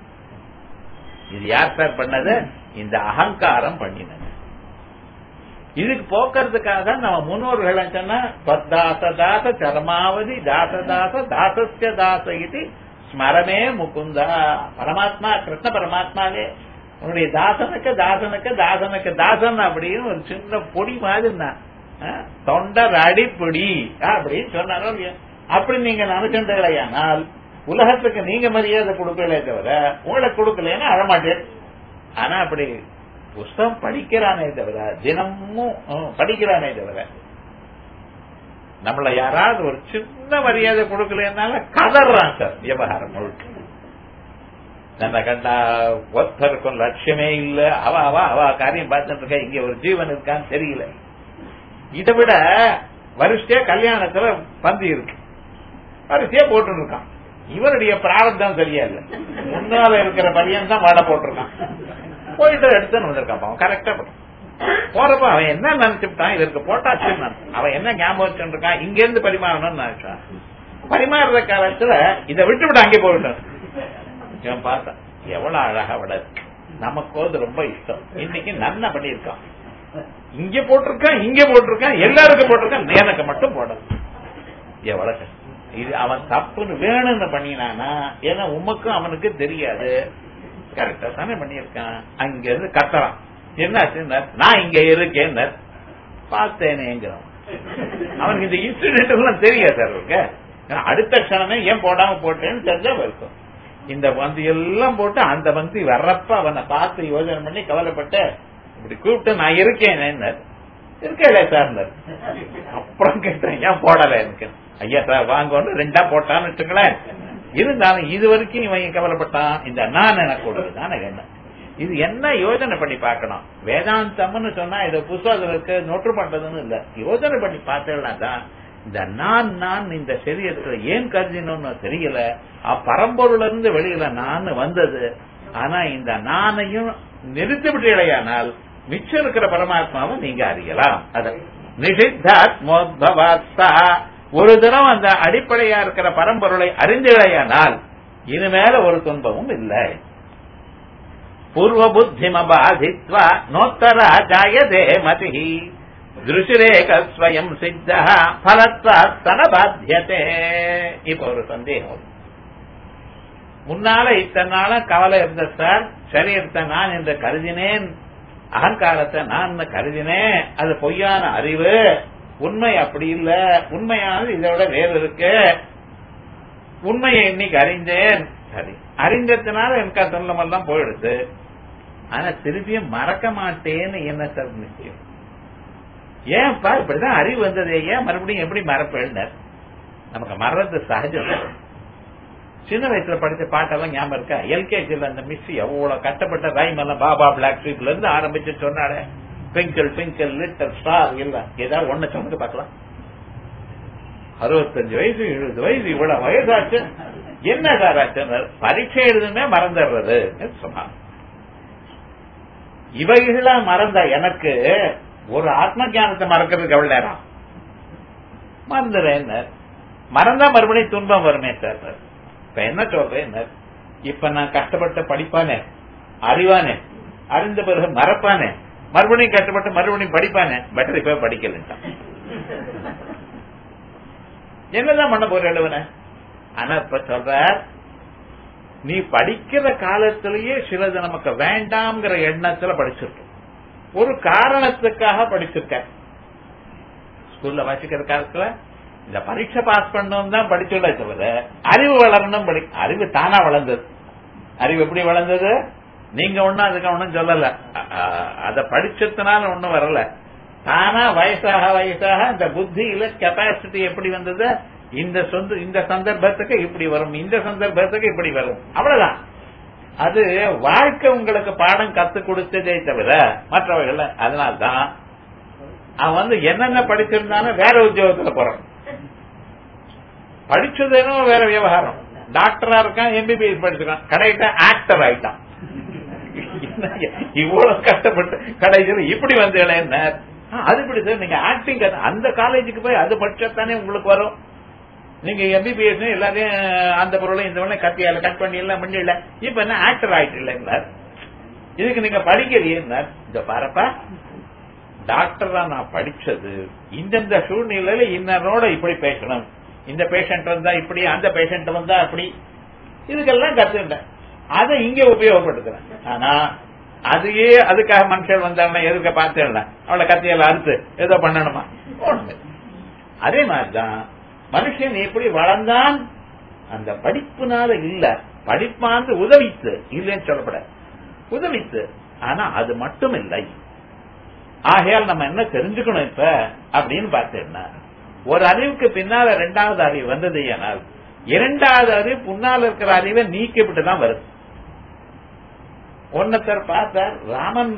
இது யார் சார் பண்ணது இந்த அகங்காரம் பண்ணினது இதுக்கு போக்குறதுக்காக தான் நம்ம முன்னோர்கள் சொன்னா தாச தாச சரமாவதி தாச தாச தாசஸ்ய தாச இது ஸ்மரமே முகுந்தா பரமாத்மா கிருஷ்ண பரமாத்மாவே உன்னுடைய தாசனுக்கு தாசனுக்கு தாசனுக்கு தாசன் அப்படின்னு ஒரு சின்ன பொடி மாதிரி நான் தொண்டர் அடிப்பொடி அப்படின்னு சொன்னாரோ அப்படி நீங்க நினைச்சுட்டீங்களேயானால் உலகத்துக்கு நீங்க மரியாதை கொடுக்கலே தவிர உங்களை கொடுக்கலன்னா அழமாட்டேன் ஆனா அப்படி புஸ்தகம் படிக்கிறானே தவிர தினமும் படிக்கிறானே தவிர நம்மள யாராவது ஒரு சின்ன மரியாதை கொடுக்கலனால கதறான் சார் விவகாரம் முழுக்க நம்ம கண்டா ஒருத்தருக்கும் லட்சியமே இல்ல அவ அவ அவ காரியம் பார்த்துட்டு இருக்க இங்க ஒரு ஜீவன் இருக்கான்னு தெரியல இதை விட வரிசையா கல்யாணத்துல பந்தி இருக்கு வரிசையா போட்டு இருக்கான் இவருடைய பிராரப்தம் சரியா இல்ல முன்னால இருக்கிற பையன் தான் வாழ போட்டிருக்கான் போயிட்டு எடுத்துன்னு வந்திருக்கான் அவன் கரெக்டா போறப்ப அவன் என்ன நினைச்சுட்டான் இதற்கு போட்டாச்சு அவன் என்ன ஞாபகம் வச்சுருக்கான் இங்க இருந்து பரிமாறணும்னு நினைச்சான் பரிமாறுற காலத்துல இதை விட்டு விட அங்கே போயிட்டான் இவன் பார்த்தான் எவ்வளவு அழகா விட நமக்கு வந்து ரொம்ப இஷ்டம் இன்னைக்கு நன்ன பண்ணியிருக்கான் இங்க போட்டிருக்கான் இங்க போட்டிருக்கான் எல்லாருக்கும் போட்டிருக்கான் எனக்கு மட்டும் போட எவ்வளவு இது அவன் தப்புன்னு வேணும்னு பண்ணினானா ஏன்னா உமக்கும் அவனுக்கு தெரியாது கரெக்டா தானே பண்ணியிருக்கான் அங்க இருந்து கத்துறான் என்னாச்சு நான் இங்க இருக்கேன் பார்த்தேனேங்கிறான் அவனுக்கு இந்த இன்சிடென்ட் எல்லாம் தெரியாது அவருக்கு அடுத்த க்ஷணமே ஏன் போடாம போட்டேன்னு தெரிஞ்சா இருக்கும் இந்த பந்தி எல்லாம் போட்டு அந்த பந்தி வர்றப்ப அவனை பார்த்து யோஜனை பண்ணி கவலைப்பட்டு இப்படி கூப்பிட்டு நான் இருக்கேன் இருக்கல சார் அப்புறம் கேட்டேன் ஏன் போடல எனக்கு ஐயா சார் வாங்கன்னு ரெண்டா போட்டான்னு வச்சுங்களேன் இருந்தாலும் இது வரைக்கும் இவன் கவலைப்பட்டான் இந்த நான் எனக்கு கொடுக்குதான் என்ன இது என்ன யோஜனை பண்ணி பார்க்கணும் வேதாந்தம்னு சொன்னா இதை புஸ்தகத்துக்கு நொற்று பண்றதுன்னு இல்ல யோஜனை பண்ணி பார்த்தேன்னா தான் இந்த நான் நான் இந்த சரீரத்துல ஏன் கருதினோம்னு தெரியல பரம்பொருள் இருந்து வெளியில நான் வந்தது ஆனா இந்த நானையும் நிறுத்திவிட்டீழையானால் மிச்சம் இருக்கிற பரமாத்மாவை நீங்க அறியலாம் அத நிஷித்தாத்மோத்பவாஸ்தா ஒரு தினம் அந்த அடிப்படையா இருக்கிற பரம்பொருளை அறிந்திழையானால் இனிமேல ஒரு துன்பமும் இல்லை பூர்வ புத்திமபாதித்வா நோத்தரா ஜாயதே மதி திருஷிரேக ஸ்வயம் சித்த பலத்வா தன பாத்தியதே இப்ப ஒரு சந்தேகம் முன்னால இத்தனை நாள கவலை இருந்த சார் சரீரத்தை நான் என்று கருதினேன் அகங்காரத்தை நான் கருதினேன் அது பொய்யான அறிவு உண்மை அப்படி இல்ல உண்மையானது இதோட வேறு இருக்கு உண்மையை இன்னைக்கு அறிந்தேன் சரி அறிந்ததுனால எனக்கு சொன்னமெல்லாம் போயிடுது ஆனா திருப்பியும் மறக்க மாட்டேன்னு என்ன சார் நிச்சயம் ஏன்பா இப்படிதான் அறிவு வந்ததே ஏன் மறுபடியும் எப்படி மறப்பேன் நமக்கு மறந்து சகஜம் சின்ன வயசுல படிச்ச பாட்டெல்லாம் ஞாபகம் இருக்கா எல்கேஜில அந்த மிஸ் எவ்வளவு கட்டப்பட்ட ரைம் எல்லாம் பாபா பிளாக் ஷீப்ல இருந்து ஆரம்பிச்சு சொன்னாலே பிங்கிள் பிங்கிள் லிட்டர் ஸ்டார் இல்ல ஏதாவது ஒண்ணு சொன்னது பார்க்கலாம் அறுபத்தஞ்சு வயசு எழுபது வயசு இவ்வளவு வயசாச்சு என்ன சார் ஆச்சு பரீட்சை எழுதுமே மறந்துடுறது சொன்னாங்க இவைகளா மறந்த எனக்கு ஒரு ஆத்ம ஜானத்தை மறக்கிறதுக்கு எவ்வளவு நேரம் மறந்துடுறேன் மறந்தா மறுபடியும் துன்பம் வருமே சார் இப்ப என்ன சொல்றேன் இப்ப நான் கஷ்டப்பட்டு படிப்பானே அறிவானே அறிந்த பிறகு மறப்பானே மறுபடியும் கஷ்டப்பட்டு மறுபடியும் படிப்பானே பெட்டர் இப்ப படிக்கலன்ட்டான் என்னதான் பண்ண போற எழுவன ஆனா இப்ப சொல்ற நீ படிக்கிற காலத்திலேயே சிலது நமக்கு வேண்டாம்ங்கிற எண்ணத்துல படிச்சிருக்க ஒரு காரணத்துக்காக படிச்சிருக்க ஸ்கூல்ல வாசிக்கிற காலத்துல இந்த பரீட்சை பாஸ் பண்ணணும் தான் படிச்சுள்ள தவிர அறிவு வளரணும் படி அறிவு தானா வளர்ந்தது அறிவு எப்படி வளர்ந்தது நீங்க ஒண்ணும் அதுக்கு ஒண்ணும் சொல்லல அ- அ- அத படிச்சதுனால ஒண்ணும் வரல தானா வயசாக வயசாக இந்த புத்தியில கெப்பாசிட்டி எப்படி வந்தது இந்த சொந்த இந்த சந்தர்ப்பத்துக்கு இப்படி வரும் இந்த சந்தர்ப்பத்துக்கு இப்படி வரும் அவ்வளவுதான் அது வாழ்க்கை உங்களுக்கு பாடம் கத்து கொடுத்ததே தவிர மற்றவர்கள் அதனால்தான் அவன் வந்து என்னென்ன படிச்சிருந்தாலும் வேற உத்தியோகத்துல போறான் படிச்சதேனோ வேற விவகாரம் டாக்டரா இருக்கான் எம்பிபிஎஸ் படிச்சிருக்கான் கடைசியா ஆக்டர் ஆயிட்டான் இவ்வளவு கஷ்டப்பட்டு கடைசியில் இப்படி வந்து என்ன அது இப்படி சார் நீங்க ஆக்டிங் அந்த காலேஜுக்கு போய் அது படிச்சாத்தானே உங்களுக்கு வரும் நீங்க எம்பிபிஎஸ் எல்லாத்தையும் அந்த பொருளை இந்த பொருளை கத்தியால கட் பண்ணி எல்லாம் பண்ணி இல்ல இப்ப என்ன ஆக்டர் ஆயிட்டு இல்லைங்களா இதுக்கு நீங்க படிக்கலையே இந்த பாருப்பா டாக்டரா நான் படிச்சது இந்தந்த சூழ்நிலையில இன்னரோட இப்படி பேசணும் இந்த பேஷண்ட் வந்தா இப்படி அந்த பேஷண்ட் வந்தா அப்படி இதுக்கெல்லாம் கத்துக்கிட்டேன் அதை இங்க உபயோகப்படுத்துறேன் ஆனா அதையே அதுக்காக மனுஷன் வந்தாங்கன்னா எதுக்க பார்த்தேன் அவளை கத்தியால அறுத்து ஏதோ பண்ணணுமா ஒண்ணு. அதே மாதிரிதான் மனுஷன் எப்படி வளர்ந்தான் அந்த படிப்புனால இல்ல படிப்பாந்து உதவித்து இல்லைன்னு சொல்லப்படாது உதவித்து ஆனா அது மட்டும் இல்லை ஆகையால் நம்ம என்ன தெரிஞ்சுக்கணும் இப்ப அப்படின்னு பார்த்தேன்னா ஒரு அறிவுக்கு பின்னால இரண்டாவது அறிவு வந்தது ஆனால் இரண்டாவது அறிவு முன்னால் இருக்கிற அறிவை நீக்கிவிட்டு தான் வருது ஒன்னத்தர் பார்த்தார் ராமன்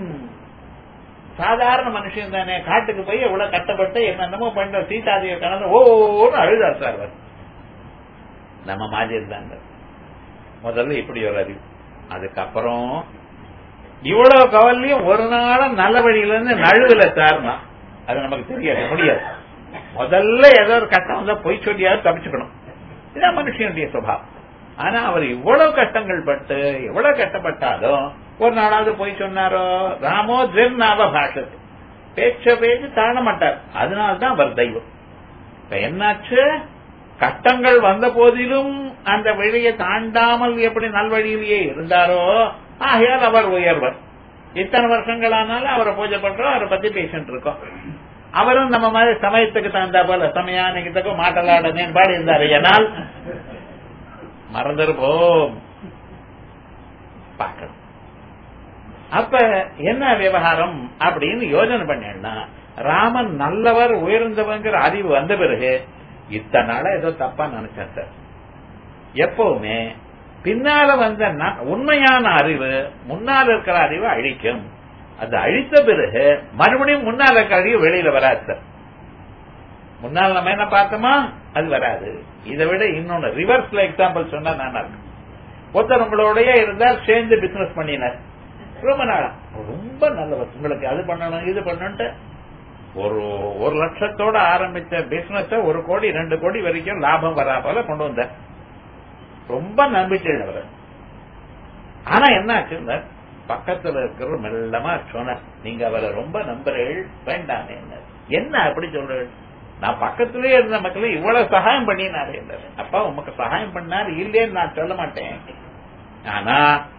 சாதாரண மனுஷன் தானே காட்டுக்கு போய் எவ்வளவு கட்டப்பட்டு என்னென்னமோ பண்ண சீதாதிய கலந்து ஓன்னு அழுதார் சார் அவர் நம்ம மாதிரி இருந்தாங்க முதல்ல இப்படி ஒரு அறிவு அதுக்கப்புறம் இவ்வளவு கவலையும் ஒரு நாளும் நல்ல வழியில இருந்து நழுவுல சார்னா அது நமக்கு தெரியாது முடியாது முதல்ல ஏதோ ஒரு கஷ்டம் வந்தா பொய் சொல்லியாவது தப்பிச்சுக்கணும் இதான் மனுஷனுடைய சுபாவம் ஆனா அவர் இவ்வளவு கஷ்டங்கள் பட்டு எவ்வளவு கஷ்டப்பட்டாலும் ஒரு நாளாவது போய் சொன்னாரோ ராமோ ஜெர்னாவ பாஷத்து பேச்ச பேச்சு தாழ மாட்டார் அதனால்தான் அவர் தெய்வம் இப்ப என்னாச்சு கஷ்டங்கள் வந்த போதிலும் அந்த வழியை தாண்டாமல் எப்படி நல்வழியிலேயே இருந்தாரோ ஆகையால் அவர் உயர்வர் இத்தனை வருஷங்களானாலும் அவரை பூஜை பண்றோம் அவரை பத்தி பேசிட்டு இருக்கோம் அவரும் நம்ம மாதிரி சமயத்துக்கு தகுந்தா போல சமயானிக்கு மாட்டலாடனேன் பாடி இருந்தாரு ஏனால் மறந்துருப்போம் பார்க்கணும் அப்ப என்ன விவகாரம் அப்படின்னு யோஜனை பண்ணேன்னா ராமன் நல்லவர் உயர்ந்தவங்கிற அறிவு வந்த பிறகு இத்தனை நாளா ஏதோ தப்பா நினைச்சேன் சார் எப்பவுமே பின்னால வந்த ந- உண்மையான அறிவு முன்னால் இருக்கிற அறிவை அழிக்கும் அது அழித்த பிறகு மறுபடியும் முன்னால் இருக்கிற அறிவு வெளியில வராது சார் முன்னால் நம்ம என்ன பார்த்தோமா அது வராது இதை விட இன்னொன்னு ரிவர்ஸ்ல எக்ஸாம்பிள் சொன்னா நான் இருக்கு ஒருத்தர் உங்களோடய இருந்தால் சேர்ந்து பிசினஸ் பண்ணினார் ரொம்ப நாளா ரொம்ப நல்லவர் உங்களுக்கு அது பண்ணணும் இது பண்ணணும்ட்டு ஒரு ஒரு லட்சத்தோட ஆரம்பிச்ச பிசினஸ் ஒரு கோடி ரெண்டு கோடி வரைக்கும் லாபம் வரா போல கொண்டு வந்தார் ரொம்ப நம்பிக்கை அவர் ஆனா என்ன ஆச்சுன்னா பக்கத்துல இருக்கிற மெல்லமா சொன்னார் நீங்க அவரை ரொம்ப நம்புறீள் வேண்டாமே என்ன என்ன அப்படி சொல்றீள் நான் பக்கத்திலே இருந்த மக்களும் இவ்வளவு சகாயம் பண்ணினாரு என்றார். அப்பா உமக்கு சகாயம் பண்ணார் இல்லேன்னு நான் சொல்ல மாட்டேன் ஆனா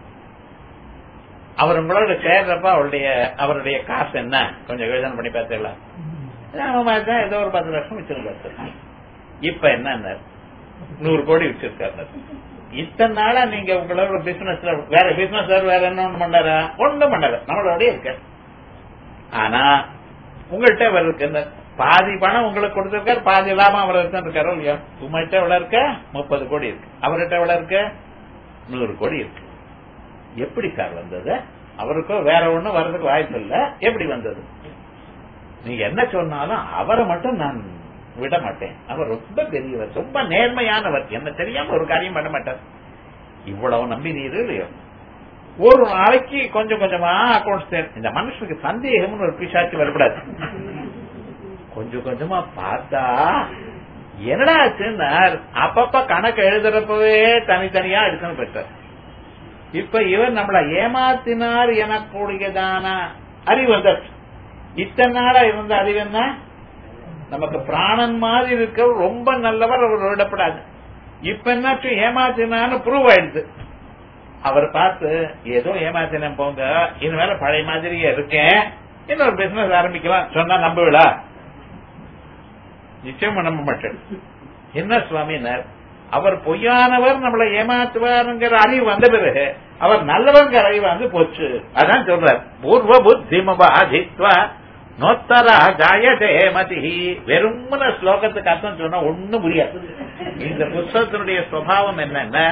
அவர் உங்களோட சேர்றப்ப அவருடைய அவருடைய காசு என்ன கொஞ்சம் யோசனை பண்ணி பார்த்தீங்களா நம்ம மாதிரி தான் ஏதோ ஒரு பத்து லட்சம் வச்சிருக்காரு இப்ப என்ன நூறு கோடி வச்சிருக்காரு இத்தனை நாளா நீங்க உங்களோட பிசினஸ்ல வேற பிசினஸ் வேற என்ன ஒண்ணு பண்ணாரா ஒண்ணும் பண்ணாரு நம்மளோட இருக்க ஆனா உங்கள்கிட்ட அவர் இருக்கு இந்த பாதி பணம் உங்களுக்கு கொடுத்திருக்காரு பாதி லாபம் அவர் இருக்காரோ இல்லையா உங்கள்கிட்ட எவ்வளவு இருக்க முப்பது கோடி இருக்கு அவர்கிட்ட எவ்வளவு இருக்கு நூறு கோடி இருக்கு எப்படி சார் வந்தது அவருக்கோ வேற ஒண்ணும் வர்றதுக்கு வாய்ப்பு இல்ல எப்படி வந்தது நீங்க என்ன சொன்னாலும் அவரை மட்டும் நான் விட மாட்டேன் அவர் ரொம்ப பெரியவர் ரொம்ப நேர்மையானவர் என்ன தெரியாம ஒரு காரியம் பண்ண மாட்டார் இவ்வளவு நம்பினீர் இல்லையோ ஒரு நாளைக்கு கொஞ்சம் கொஞ்சமா அக்கௌண்ட்ஸ் இந்த மனுஷனுக்கு சந்தேகம்னு ஒரு பிசாச்சு வரக்கூடாது கொஞ்சம் கொஞ்சமா பார்த்தா என்னடா ஆச்சுன்னா அப்பப்ப கணக்கு எழுதுறப்பவே தனித்தனியா எடுக்கணும் பெற்றார் இப்ப இவர் நம்மள ஏமாத்தினார் எனக்கூடியதான அறிவு வந்தாச்சு இத்தனை நாளா இருந்த அறிவு என்ன நமக்கு பிராணன் மாதிரி இருக்க ரொம்ப நல்லவர் அவர் விடப்படாது இப்ப என்னாச்சும் ஏமாத்தினான்னு ப்ரூவ் ஆயிடுது அவர் பார்த்து ஏதோ ஏமாத்தினேன் போங்க இனிமேல பழைய மாதிரியே இருக்கேன் இன்னொரு பிசினஸ் ஆரம்பிக்கலாம் சொன்னா நம்புவிடா நிச்சயம் நம்ப மாட்டேன் என்ன சுவாமினர் அவர் பொய்யானவர் நம்மளை ஏமாத்துவாருங்கிற அறிவு வந்த பிறகு அவர் நல்லவங்கிற அறிவு வந்து போச்சு அதான் சொல்றார் பூர்வ புத்திமபாதித்வா நோத்தரா ஜாயதே மதி வெறுமன ஸ்லோகத்துக்கு அர்த்தம் சொன்னா ஒண்ணும் புரியாது இந்த புஸ்தகத்தினுடைய சுவாவம் என்னன்னா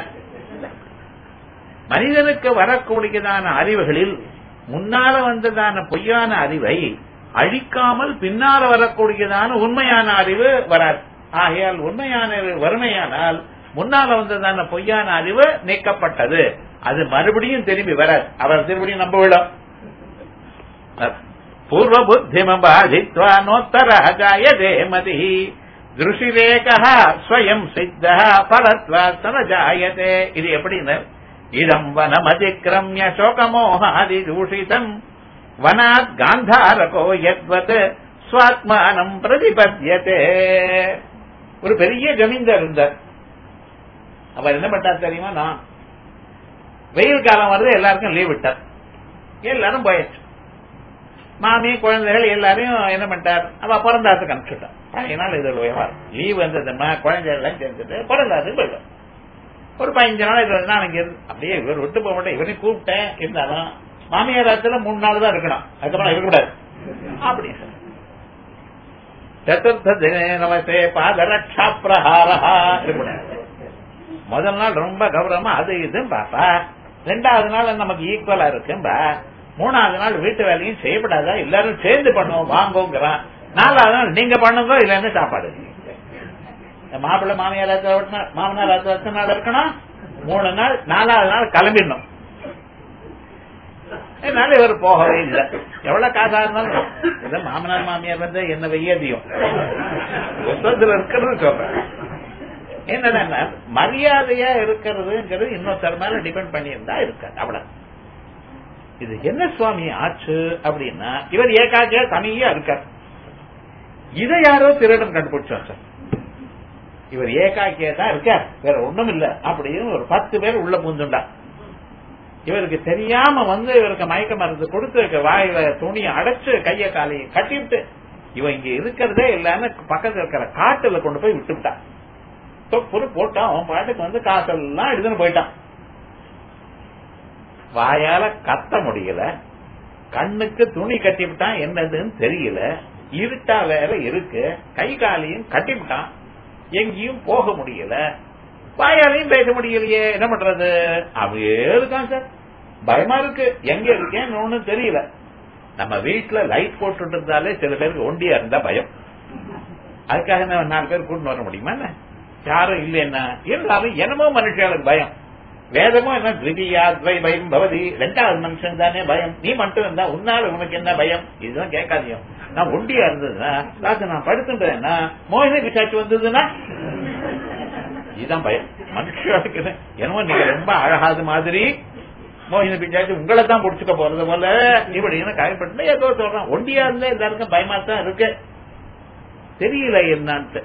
மனிதனுக்கு வரக்கூடியதான அறிவுகளில் முன்னால வந்ததான பொய்யான அறிவை அழிக்காமல் பின்னால வரக்கூடியதான உண்மையான அறிவு வராது ஆகையால் உண்மையான அறிவு வறுமையானால் முன்னால வந்ததான பொய்யான அறிவு நீக்கப்பட்டது அது மறுபடியும் திரும்பி வராது அவர் திரும்பியும் நம்ப விடும் பூர்வ புத்திமபாதித்வா நோத்தர ஜாயதே மதி திருஷிரேக ஸ்வயம் சித்த பரத்வா சனஜாயதே இது எப்படின்னு இதம் வனமதிக்கிரமிய சோகமோகாதி தூஷிதம் வனாத் காந்தாரகோ யத்வத் ஸ்வாத்மானம் பிரதிபத்தியதே ஒரு பெரிய ஜமீன்தார் இருந்தார் அவர் என்ன பண்ணார் தெரியுமா நான் வெயில் காலம் வருது எல்லாருக்கும் லீவ் விட்டார் எல்லாரும் போயாச்சு மாமி குழந்தைகள் எல்லாரையும் என்ன பண்ணிட்டார் அவ பிறந்தாத்துக்கு அனுப்பிச்சுட்டான் அதனால இது விவகாரம் லீவ் வந்ததுமா குழந்தைகள் எல்லாம் சேர்ந்துட்டு பிறந்தாத்துக்கு போயிடும் ஒரு பதினஞ்சு நாள் இருபது நாள் அங்க இருந்து அப்படியே இவர் விட்டு போக மாட்டேன் இவனையும் கூப்பிட்டேன் இருந்தாலும் மாமியார் ஆத்துல மூணு நாள் தான் இருக்கணும் அதுக்கப்புறம் இருக்கக்கூடாது அப்படி சதுர்த்த தினே நமசே பாதரட்சா பிரஹாரா இருக்கக்கூடாது முதல் நாள் ரொம்ப கௌரவமா அது இதுன்னு பாப்பா ரெண்டாவது நாள் நமக்கு ஈக்குவலா இருக்கும்பா மூணாவது நாள் வீட்டு வேலையும் செய்யப்படாதா எல்லாரும் சேர்ந்து பண்ணுவோம் வாங்கோங்கிறான் நாலாவது நாள் நீங்க பண்ணுங்க இல்லன்னு சாப்பாடு மாப்பிள்ளை மாமியார் மாமனார் எத்தனை நாள் இருக்கணும் மூணு நாள் நாலாவது நாள் கிளம்பிடணும் என்னால இவர் போகவே இல்லை எவ்வளவு காசா இருந்தாலும் இதை மாமனார் மாமியார் வந்து என்ன வெய்யதியும் புத்தகத்துல இருக்கிறது சொல்றேன் என்னன்னா மரியாதையா இருக்கிறதுங்கிறது இன்னொருத்தர் மேல டிபெண்ட் பண்ணியிருந்தா இருக்காது அவ்வளவு இது என்ன சுவாமி ஆச்சு அப்படின்னா இவர் ஏகாக்கியா தனியா இருக்கார் இதை யாரோ திருடன் கண்டுபிடிச்சோம் சார் இவர் ஏகாக்கியா தான் இருக்கார் வேற ஒண்ணும் இல்ல அப்படின்னு ஒரு பத்து பேர் உள்ள பூந்துண்டா இவருக்கு தெரியாம வந்து இவருக்கு மயக்க மருந்து கொடுத்து வாயில துணியை அடைச்சு கைய காலையை கட்டிவிட்டு இவன் இங்க இருக்கிறதே இல்லன்னு பக்கத்துல இருக்கிற காட்டுல கொண்டு போய் விட்டுவிட்டான் தொப்புரு போட்டான் அவன் பாட்டுக்கு வந்து காசெல்லாம் எடுத்துன்னு போயிட்டான் வாயால கத்த முடியல கண்ணுக்கு துணி கட்டிவிட்டான் என்னதுன்னு தெரியல இருட்டா வேற இருக்கு கை காலையும் கட்டிவிட்டான் எங்கேயும் போக முடியல வாயாலையும் பேச முடியலையே என்ன பண்றது அப்படியே இருக்கான் சார் பயமா இருக்கு எங்க இருக்கேன்னு ஒண்ணும் தெரியல நம்ம வீட்டுல லைட் போட்டுட்டு இருந்தாலே சில பேருக்கு ஒண்டியா இருந்தா பயம் அதுக்காக நான் நாலு பேர் கூட்டு வர முடியுமா என்ன யாரும் இல்லைன்னா இருந்தாலும் என்னமோ மனுஷங்களுக்கு பயம் வேதமும் என்ன திரியாத்வை பயம் பவதி ரெண்டாவது மனுஷன் தானே பயம் நீ மட்டும் இருந்தா உன்னால உனக்கு என்ன பயம் இதுதான் கேட்காதியும் நான் ஒண்டியா இருந்ததுன்னா ராஜா நான் படுத்துட்டேன்னா மோகினி பிசாச்சு வந்ததுன்னா இதுதான் பயம் மனுஷனுக்கு என்னமோ நீங்க ரொம்ப அழகாது மாதிரி மோகினி பிசாச்சு உங்களை தான் புடிச்சுக்க போறது போல இப்படின்னு காயப்பட்டு ஏதோ சொல்றான் ஒண்டியா இருந்தா எல்லாருக்கும் பயமா தான் இருக்கு தெரியல என்னன்ட்டு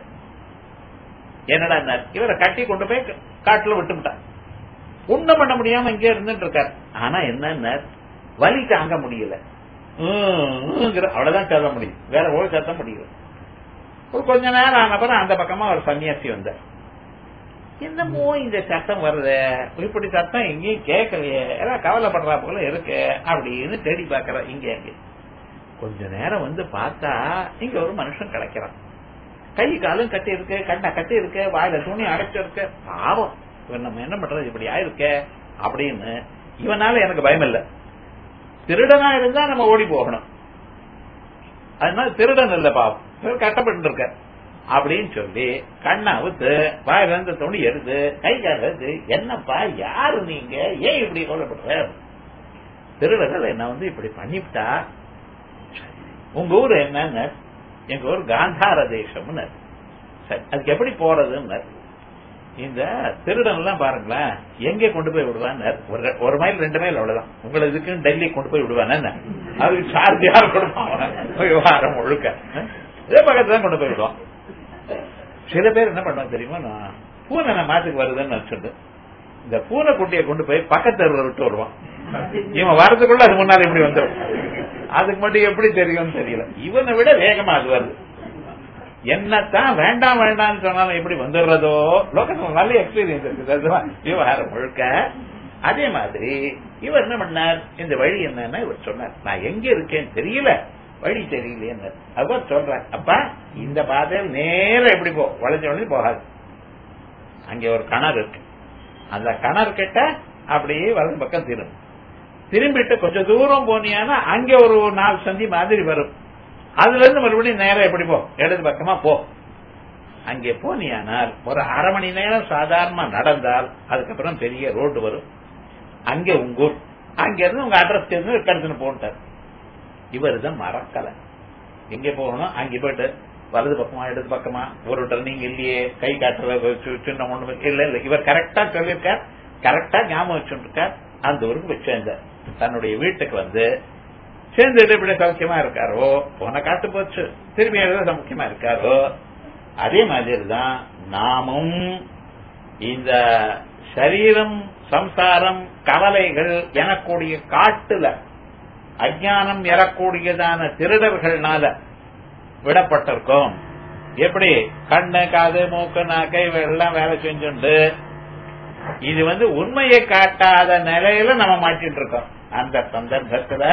என்னடா இவரை கட்டி கொண்டு போய் காட்டுல விட்டுவிட்டான் ஒண்ணும் பண்ண முடியாம இங்கே இருந்துட்டு இருக்காரு ஆனா என்ன வலி தாங்க முடியல அவ்வளவுதான் சொல்ல முடியும் வேற ஒரு சத்த முடியல ஒரு கொஞ்ச நேரம் ஆனப்பறம் அந்த பக்கமா ஒரு சன்னியாசி வந்தார் என்னமோ இந்த சத்தம் வருது இப்படி சத்தம் எங்கேயும் கேட்கலையே ஏதாவது கவலைப்படுறா போல இருக்கு அப்படின்னு தேடி பாக்குற இங்க அங்க கொஞ்ச நேரம் வந்து பார்த்தா இங்க ஒரு மனுஷன் கிடைக்கிறான் கை காலும் கட்டி இருக்கு கண்ணை கட்டி இருக்கு வாயில துணி அடைச்சிருக்கு பாவம் இவன் நம்ம என்ன பண்றது இப்படி ஆயிருக்க அப்படின்னு இவனால எனக்கு பயம் இல்ல திருடனா இருந்தா நம்ம ஓடி போகணும் அதனால திருடன் இல்ல பாவம் இவர் கட்டப்பட்டு இருக்க அப்படின்னு சொல்லி கண்ணை அவுத்து வாயில இருந்து துணி எடுத்து கை கால என்னப்பா யாரு நீங்க ஏன் இப்படி கொல்லப்படுற திருடர்கள் என்ன வந்து இப்படி பண்ணிவிட்டா உங்க ஊர் என்னன்னு எங்க ஊர் காந்தார தேசம்னு சரி அதுக்கு எப்படி போறதுன்னு இந்த திருடன் எல்லாம் பாருங்களேன் எங்கே கொண்டு போய் விடுவான்னு ஒரு மைல் ரெண்டு மைல் அவ்வளவுதான் உங்களை இதுக்கு டெல்லி கொண்டு போய் விடுவானே அதுக்கு சார்ஜ் யார் கொடுப்பான் விவகாரம் முழுக்க இதே பக்கத்துல தான் கொண்டு போய் விடுவான் சில பேர் என்ன பண்ணுவாங்க தெரியுமா நான் பூனை நான் மாட்டுக்கு வருதுன்னு நினைச்சிட்டு இந்த பூனை குட்டியை கொண்டு போய் பக்கத்தெருவில் விட்டு வருவான் இவன் வரதுக்குள்ள அது முன்னாடி இப்படி வந்துடும் அதுக்கு மட்டும் எப்படி தெரியும்னு தெரியல இவனை விட வேகமா அது வருது என்னத்தான் வேண்டாம் வேண்டாம்னு சொன்னாலும் எப்படி வந்துடுறதோ லோகத்துல நல்ல எக்ஸ்பீரியன்ஸ் இருக்குது அதுதான் விவகாரம் முழுக்க அதே மாதிரி இவர் என்ன பண்ணார் இந்த வழி என்னன்னா இவர் சொன்னார் நான் எங்க இருக்கேன்னு தெரியல வழி தெரியலையே அவர் சொல்றேன் அப்பா இந்த பாதையில் நேர எப்படி போ வளைஞ்ச வளைஞ்சு போகாது அங்க ஒரு கிணறு இருக்கு அந்த கிணறு கிட்ட அப்படியே வலது பக்கம் திரும்பும் திரும்பிட்டு கொஞ்சம் தூரம் போனியானா அங்க ஒரு நாலு சந்தி மாதிரி வரும் அதுல இருந்து மறுபடியும் நேரம் எப்படி போ இடது பக்கமா போ அங்கே போனியானால் ஒரு அரை மணி நேரம் சாதாரணமா நடந்தால் அதுக்கப்புறம் பெரிய ரோடு வரும் அங்க உங்க ஊர் அங்க இருந்து உங்க அட்ரஸ் தெரிஞ்சு கடத்துன்னு போட்டார் இவர் தான் மறக்கல எங்க போகணும் அங்க போயிட்டு வலது பக்கமா இடது பக்கமா ஒரு டர்னிங் இல்லையே கை காட்டுற சின்ன ஒண்ணு இல்ல இல்ல இவர் கரெக்டா சொல்லியிருக்கார் கரெக்டா ஞாபகம் வச்சுருக்கார் அந்த ஊருக்கு போய் சேர்ந்தார் தன்னுடைய வீட்டுக்கு வந்து சேர்ந்துட்டு இப்படி சௌக்கியமா இருக்காரோ போன காட்டு போச்சு திரும்பி எழுத சௌக்கியமா இருக்காரோ அதே மாதிரி தான் நாமும் இந்த சரீரம் சம்சாரம் கவலைகள் எனக்கூடிய காட்டுல அஜானம் எறக்கூடியதான திருடர்கள்னால விடப்பட்டிருக்கோம் எப்படி கண்ணு காது மூக்கு நாக்கை எல்லாம் வேலை செஞ்சுண்டு இது வந்து உண்மையை காட்டாத நிலையில நம்ம மாட்டிட்டு இருக்கோம் அந்த சந்தர்ப்பத்துல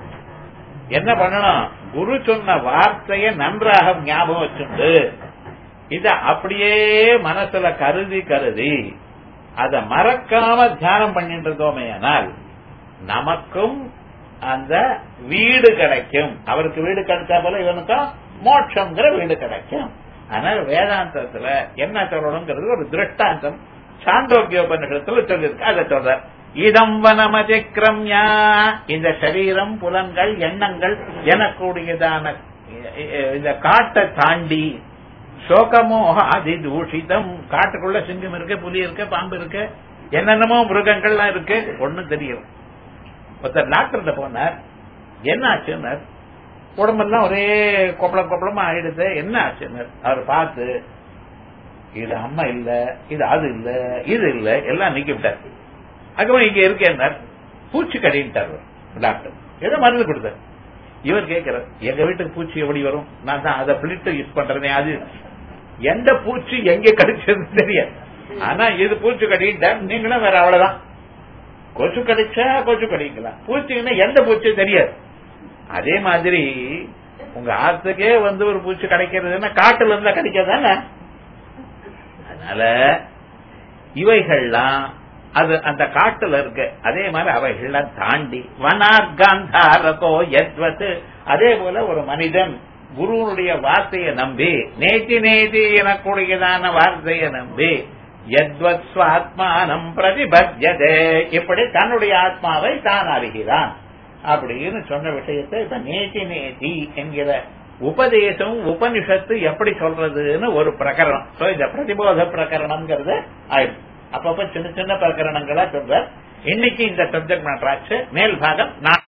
என்ன பண்ணணும் குரு சொன்ன வார்த்தையை நன்றாக ஞாபகம் வச்சுண்டு இத அப்படியே மனசுல கருதி கருதி அத மறக்காம தியானம் பண்ணிட்டு இருந்தோமே ஆனால் நமக்கும் அந்த வீடு கிடைக்கும் அவருக்கு வீடு கிடைச்சா போல இவனுக்கும் மோட்சங்கிற வீடு கிடைக்கும் அதனால வேதாந்தத்துல என்ன சொல்லணுங்கிறது ஒரு திருஷ்டாந்தம் சாந்தோக்கியோபனிஷத்துல சொல்லியிருக்கு அதை சொல்ற இதம் வனமதிக்கிரம்யா இந்த சரீரம் புலன்கள் எண்ணங்கள் எனக்கூடியதான இந்த காட்டை தாண்டி சோகமோக அதி தூஷிதம் காட்டுக்குள்ள சிங்கம் இருக்கு புலி இருக்கு பாம்பு இருக்கு என்னென்னமோ மிருகங்கள்லாம் இருக்கு ஒன்னும் தெரியல ஒருத்தர் டாக்டர்கிட்ட போனார் என்ன ஆச்சுன்னார் உடம்பெல்லாம் ஒரே கொப்பளம் கொப்பளமா ஆயிடுது என்ன ஆச்சுன்னார் அவர் பார்த்து இது அம்மா இல்ல இது அது இல்ல இது இல்ல எல்லாம் நீக்கி விட்டார் அதுக்கப்புறம் இங்க இருக்கேன் பூச்சி கடின்ட்டார் டாக்டர் ஏதோ மருந்து கொடுத்தார் இவர் கேட்கிறார் எங்க வீட்டுக்கு பூச்சி எப்படி வரும் நான் தான் அதை பிளிட்டு யூஸ் பண்றேனே அது எந்த பூச்சி எங்க கடிச்சது தெரியாது ஆனா இது பூச்சி கடிக்கிட்ட நீங்களும் வேற அவ்வளவுதான் கொசு கடிச்சா கொசு கடிக்கலாம் பூச்சின்னா எந்த பூச்சி தெரியாது அதே மாதிரி உங்க ஆத்துக்கே வந்து ஒரு பூச்சி கிடைக்கிறதுன்னா காட்டுல இருந்தா கிடைக்காதானே அதனால இவைகள்லாம் அது அந்த காட்டுல இருக்கு அதே மாதிரி அவைகள்லாம் தாண்டி வனார்காந்தாரகோ எத்வத்து அதே போல ஒரு மனிதன் குருவனுடைய வார்த்தையை நம்பி நேத்தி நேதி எனக்கூடியதான வார்த்தையை நம்பி எத்வத் ஸ்வாத்மானம் பிரதிபத்தியதே இப்படி தன்னுடைய ஆத்மாவை தான் அறிகிறான் அப்படின்னு சொன்ன விஷயத்தை இப்ப நேத்தி நேதி என்கிற உபதேசம் உபனிஷத்து எப்படி சொல்றதுன்னு ஒரு பிரகரணம் சோ இந்த பிரதிபோத பிரகரணம்ங்கிறது ஆயிடுச்சு அப்பப்ப சின்ன சின்ன பிரகரணங்களா சொல்ற இன்னைக்கு இந்த சப்ஜெக்ட் மேட்ராச்சு மேல் பாகம் நான்